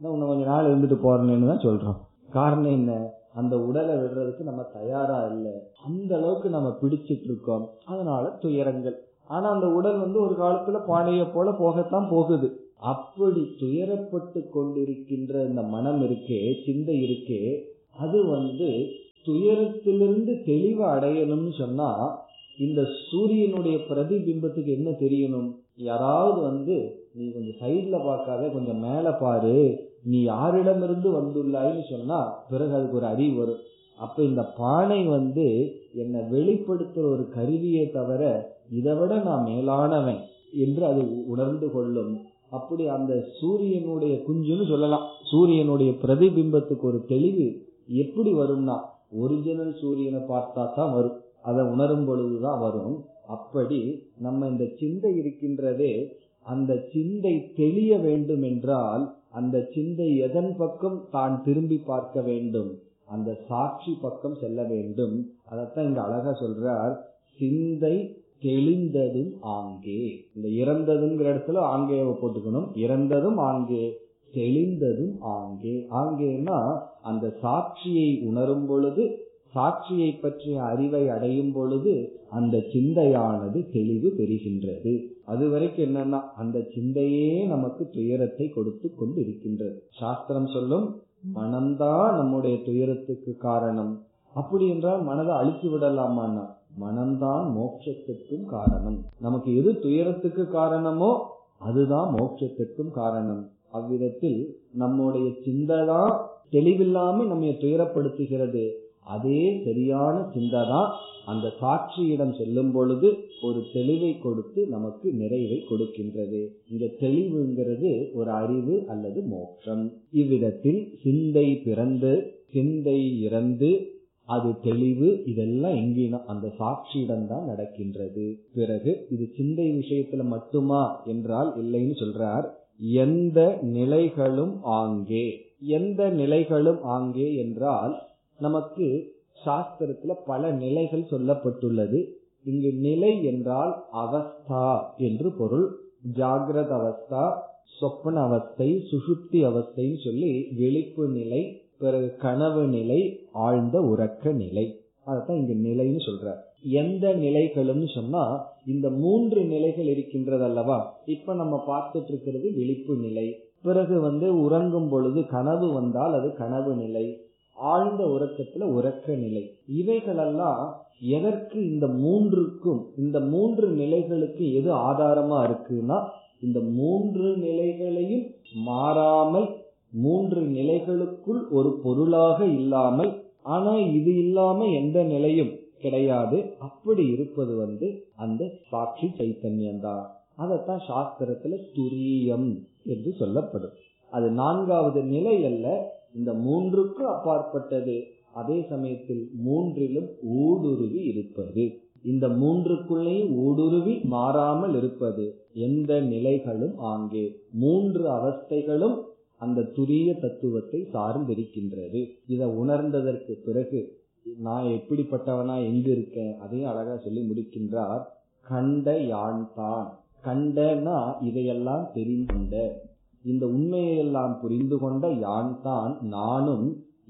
இன்னும் கொஞ்ச நாள் இருந்துட்டு போறேன்னு தான் சொல்றோம் காரணம் என்ன அந்த உடலை விடுறதுக்கு நம்ம தயாரா இல்லை அந்த அளவுக்கு நம்ம பிடிச்சிட்டு இருக்கோம் அதனால துயரங்கள் ஆனா அந்த உடல் வந்து ஒரு காலத்துல பானையை போல போகத்தான் போகுது அப்படி துயரப்பட்டு கொண்டிருக்கின்ற இந்த மனம் இருக்கே சிந்தை இருக்கே அது வந்து துயரத்திலிருந்து தெளிவு அடையணும்னு சொன்னா இந்த சூரியனுடைய பிரதிபிம்பத்துக்கு என்ன தெரியணும் யாராவது வந்து நீ கொஞ்சம் சைட்ல பார்க்காத கொஞ்சம் மேல பாரு நீ யாரிடமிருந்து வந்துள்ளாய்ன்னு சொன்னா பிறகு அதுக்கு ஒரு அறிவு வரும் அப்ப இந்த பானை வந்து என்னை வெளிப்படுத்துற ஒரு கருவியே தவிர இதை விட நான் மேலானவன் என்று அது உணர்ந்து கொள்ளும் அப்படி அந்த சூரியனுடைய குஞ்சுன்னு சொல்லலாம் சூரியனுடைய பிரதிபிம்பத்துக்கு ஒரு தெளிவு எப்படி வரும்னா ஒரிஜினல் சூரியனை பார்த்தா தான் வரும் அதை உணரும் பொழுதுதான் வரும் அப்படி நம்ம இந்த சிந்தை இருக்கின்றதே அந்த சிந்தை தெளிய வேண்டும் என்றால் அந்த சிந்தை எதன் பக்கம் தான் திரும்பி பார்க்க வேண்டும் அந்த சாட்சி பக்கம் செல்ல வேண்டும் அதத்தான் இங்க அழகா சொல்றார் சிந்தை தெளிந்ததும் ஆங்கே இந்த இறந்ததுங்கிற இடத்துல ஆங்கேவை போட்டுக்கணும் இறந்ததும் ஆங்கே தெளிந்ததும் ஆங்கே ஆங்கேனா அந்த சாட்சியை உணரும் பொழுது சாட்சியை பற்றிய அறிவை அடையும் பொழுது அந்த சிந்தையானது தெளிவு பெறுகின்றது அது வரைக்கும் என்னன்னா அந்த சிந்தையே நமக்கு துயரத்தை கொடுத்து கொண்டு இருக்கின்றது சாஸ்திரம் சொல்லும் மனம்தான் நம்முடைய துயரத்துக்கு காரணம் அப்படி என்றால் மனதை அழித்து விடலாமான்னா மனம்தான் மோட்சத்திற்கும் காரணம் நமக்கு எது துயரத்துக்கு காரணமோ அதுதான் மோட்சத்திற்கும் காரணம் அவ்விதத்தில் நம்முடைய சிந்தைதான் தெளிவில்லாம நம்ம துயரப்படுத்துகிறது அதே சரியான சிந்தை தான் அந்த சாட்சியிடம் செல்லும் பொழுது ஒரு தெளிவை கொடுத்து நமக்கு நிறைவை கொடுக்கின்றது இங்க தெளிவுங்கிறது ஒரு அறிவு அல்லது மோட்சம் இவ்விடத்தில் சிந்தை பிறந்து சிந்தை இறந்து அது தெளிவு இதெல்லாம் எங்கினா அந்த சாட்சியிடம் தான் நடக்கின்றது பிறகு இது சிந்தை விஷயத்துல மட்டுமா என்றால் இல்லைன்னு சொல்றார் எந்த நிலைகளும் ஆங்கே எந்த நிலைகளும் ஆங்கே என்றால் நமக்கு சாஸ்திரத்துல பல நிலைகள் சொல்லப்பட்டுள்ளது இங்கு நிலை என்றால் அவஸ்தா என்று பொருள் ஜாகிரத அவஸ்தா சொப்பன அவஸ்தை சுசுப்தி அவஸ்தைன்னு சொல்லி விழிப்பு நிலை பிறகு கனவு நிலை ஆழ்ந்த உறக்க நிலை அதைத்தான் இங்க நிலைன்னு சொல்ற எந்த நிலைகளும் சொன்னா இந்த மூன்று நிலைகள் இருக்கின்றது அல்லவா இப்ப நம்ம பார்த்துட்டு இருக்கிறது விழிப்பு நிலை பிறகு வந்து உறங்கும் பொழுது கனவு வந்தால் அது கனவு நிலை ஆழ்ந்த உறக்கத்துல உறக்க நிலை இவைகளெல்லாம் எதற்கு இந்த மூன்றுக்கும் இந்த மூன்று நிலைகளுக்கு எது ஆதாரமா இருக்குன்னா இந்த மூன்று நிலைகளையும் மாறாமல் மூன்று நிலைகளுக்குள் ஒரு பொருளாக இல்லாமல் ஆனா இது இல்லாம எந்த நிலையும் கிடையாது அப்படி இருப்பது வந்து அந்த சாட்சி சைத்தன்யம் தான் அதத்தான் சாஸ்திரத்துல துரியம் என்று சொல்லப்படும் அது நான்காவது நிலை அல்ல இந்த மூன்றுக்கு அப்பாற்பட்டது அதே சமயத்தில் மூன்றிலும் ஊடுருவி இருப்பது இந்த மூன்றுக்குள்ளேயும் ஊடுருவி மாறாமல் இருப்பது எந்த நிலைகளும் ஆங்கே மூன்று அவஸ்தைகளும் அந்த துரிய தத்துவத்தை சார்ந்திருக்கின்றது இதை உணர்ந்ததற்கு பிறகு நான் எப்படிப்பட்டவனா எங்க இருக்கேன் அதையும் அழகா சொல்லி முடிக்கின்றார் கண்ட யான் தான் கண்டனா இதையெல்லாம் தெரிந்துண்ட இந்த உண்மையெல்லாம் புரிந்து கொண்ட யான் தான் நானும்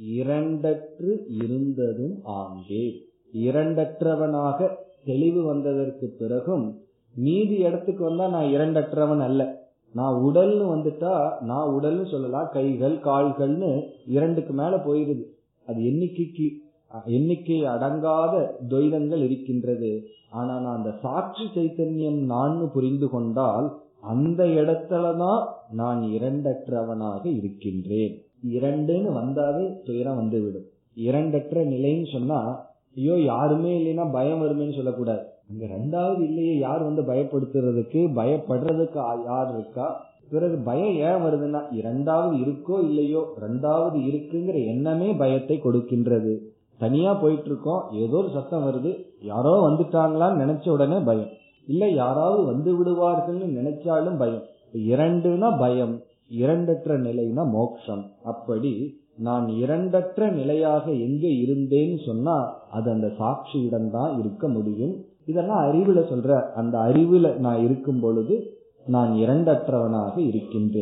இரண்டற்று இருந்ததும் ஆங்கே இரண்டற்றவனாக தெளிவு வந்ததற்கு பிறகும் மீதி இடத்துக்கு வந்தா நான் இரண்டற்றவன் அல்ல நான் உடல்னு வந்துட்டா நான் உடல்னு சொல்லலாம் கைகள் கால்கள்னு இரண்டுக்கு மேல போயிருது அது எண்ணிக்கைக்கு எண்ணிக்கை அடங்காத துவைதங்கள் இருக்கின்றது ஆனா நான் அந்த சாட்சி சைத்தன்யம் நான் புரிந்து கொண்டால் அந்த இடத்துலதான் நான் இரண்டற்றவனாக இருக்கின்றேன் இரண்டுன்னு வந்தாவே துயரம் வந்துவிடும் இரண்டற்ற நிலைன்னு சொன்னா ஐயோ யாருமே இல்லைன்னா பயம் வருமேன்னு சொல்லக்கூடாது அங்க ரெண்டாவது இல்லையே யார் வந்து பயப்படுத்துறதுக்கு பயப்படுறதுக்கு யார் இருக்கா பிறகு பயம் ஏன் வருதுன்னா இரண்டாவது இருக்கோ இல்லையோ ரெண்டாவது இருக்குங்கிற எண்ணமே பயத்தை கொடுக்கின்றது தனியா போயிட்டு இருக்கோம் ஏதோ ஒரு சத்தம் வருது யாரோ வந்துட்டாங்களான்னு நினைச்ச உடனே பயம் இல்ல யாராவது வந்து விடுவார்கள்னு நினைச்சாலும் பயம் இரண்டுனா பயம் இரண்டற்ற நிலைனா மோக்ஷம் அப்படி நான் இரண்டற்ற நிலையாக எங்க இருந்தேன்னு சொன்னா அது அந்த சாட்சியிடம் தான் இருக்க முடியும் இதெல்லாம் அறிவுல சொல்ற அந்த அறிவுல நான் இருக்கும் பொழுது நான் இரண்டற்றவனாக இருக்கின்றேன்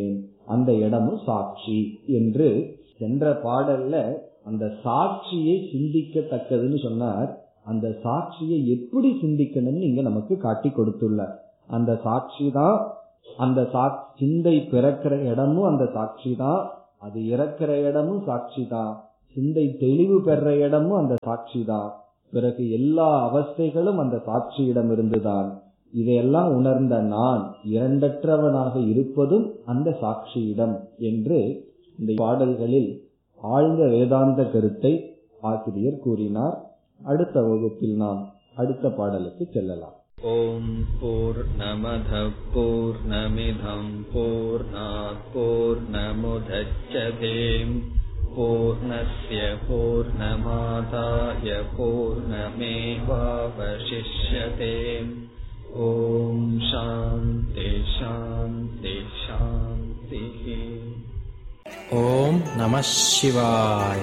அந்த இடமும் சாட்சி என்று சென்ற பாடல்ல அந்த சாட்சியை சிந்திக்கத்தக்கதுன்னு சொன்னார் அந்த சாட்சியை எப்படி சிந்திக்கணும்னு இங்க நமக்கு காட்டி கொடுத்துள்ளார் அந்த சாட்சி தான் அந்த சா சிந்தை பிறக்கிற இடமும் அந்த சாட்சி தான் அது இறக்கிற இடமும் சாட்சி தான் சிந்தை தெளிவு பெற இடமும் அந்த சாட்சி தான் பிறகு எல்லா அவஸ்தைகளும் அந்த சாட்சியிடம் இருந்துதான் இதையெல்லாம் உணர்ந்த நான் இரண்டற்றவனாக இருப்பதும் அந்த சாட்சியிடம் என்று இந்த பாடல்களில் ஆழ்ந்த வேதாந்த கருத்தை ஆசிரியர் கூறினார் அடுத்த வகுப்பில் நாம் அடுத்த பாடலுக்கு செல்லலாம் ॐ पूर्णमधः पूर्णमिधम् पूर्णात् पूर्णमुदच्छते पूर्णस्य पूर्णमादाय पूर्णमेवावशिष्यते ॐ शान्ति शान्ति शान्तिः Om Namah Shivaya.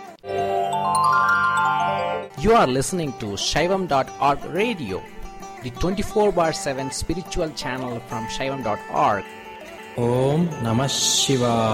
You are listening to Shaivam.org radio, the 24 bar 7 spiritual channel from Shaivam.org. Om Namah Shivaya.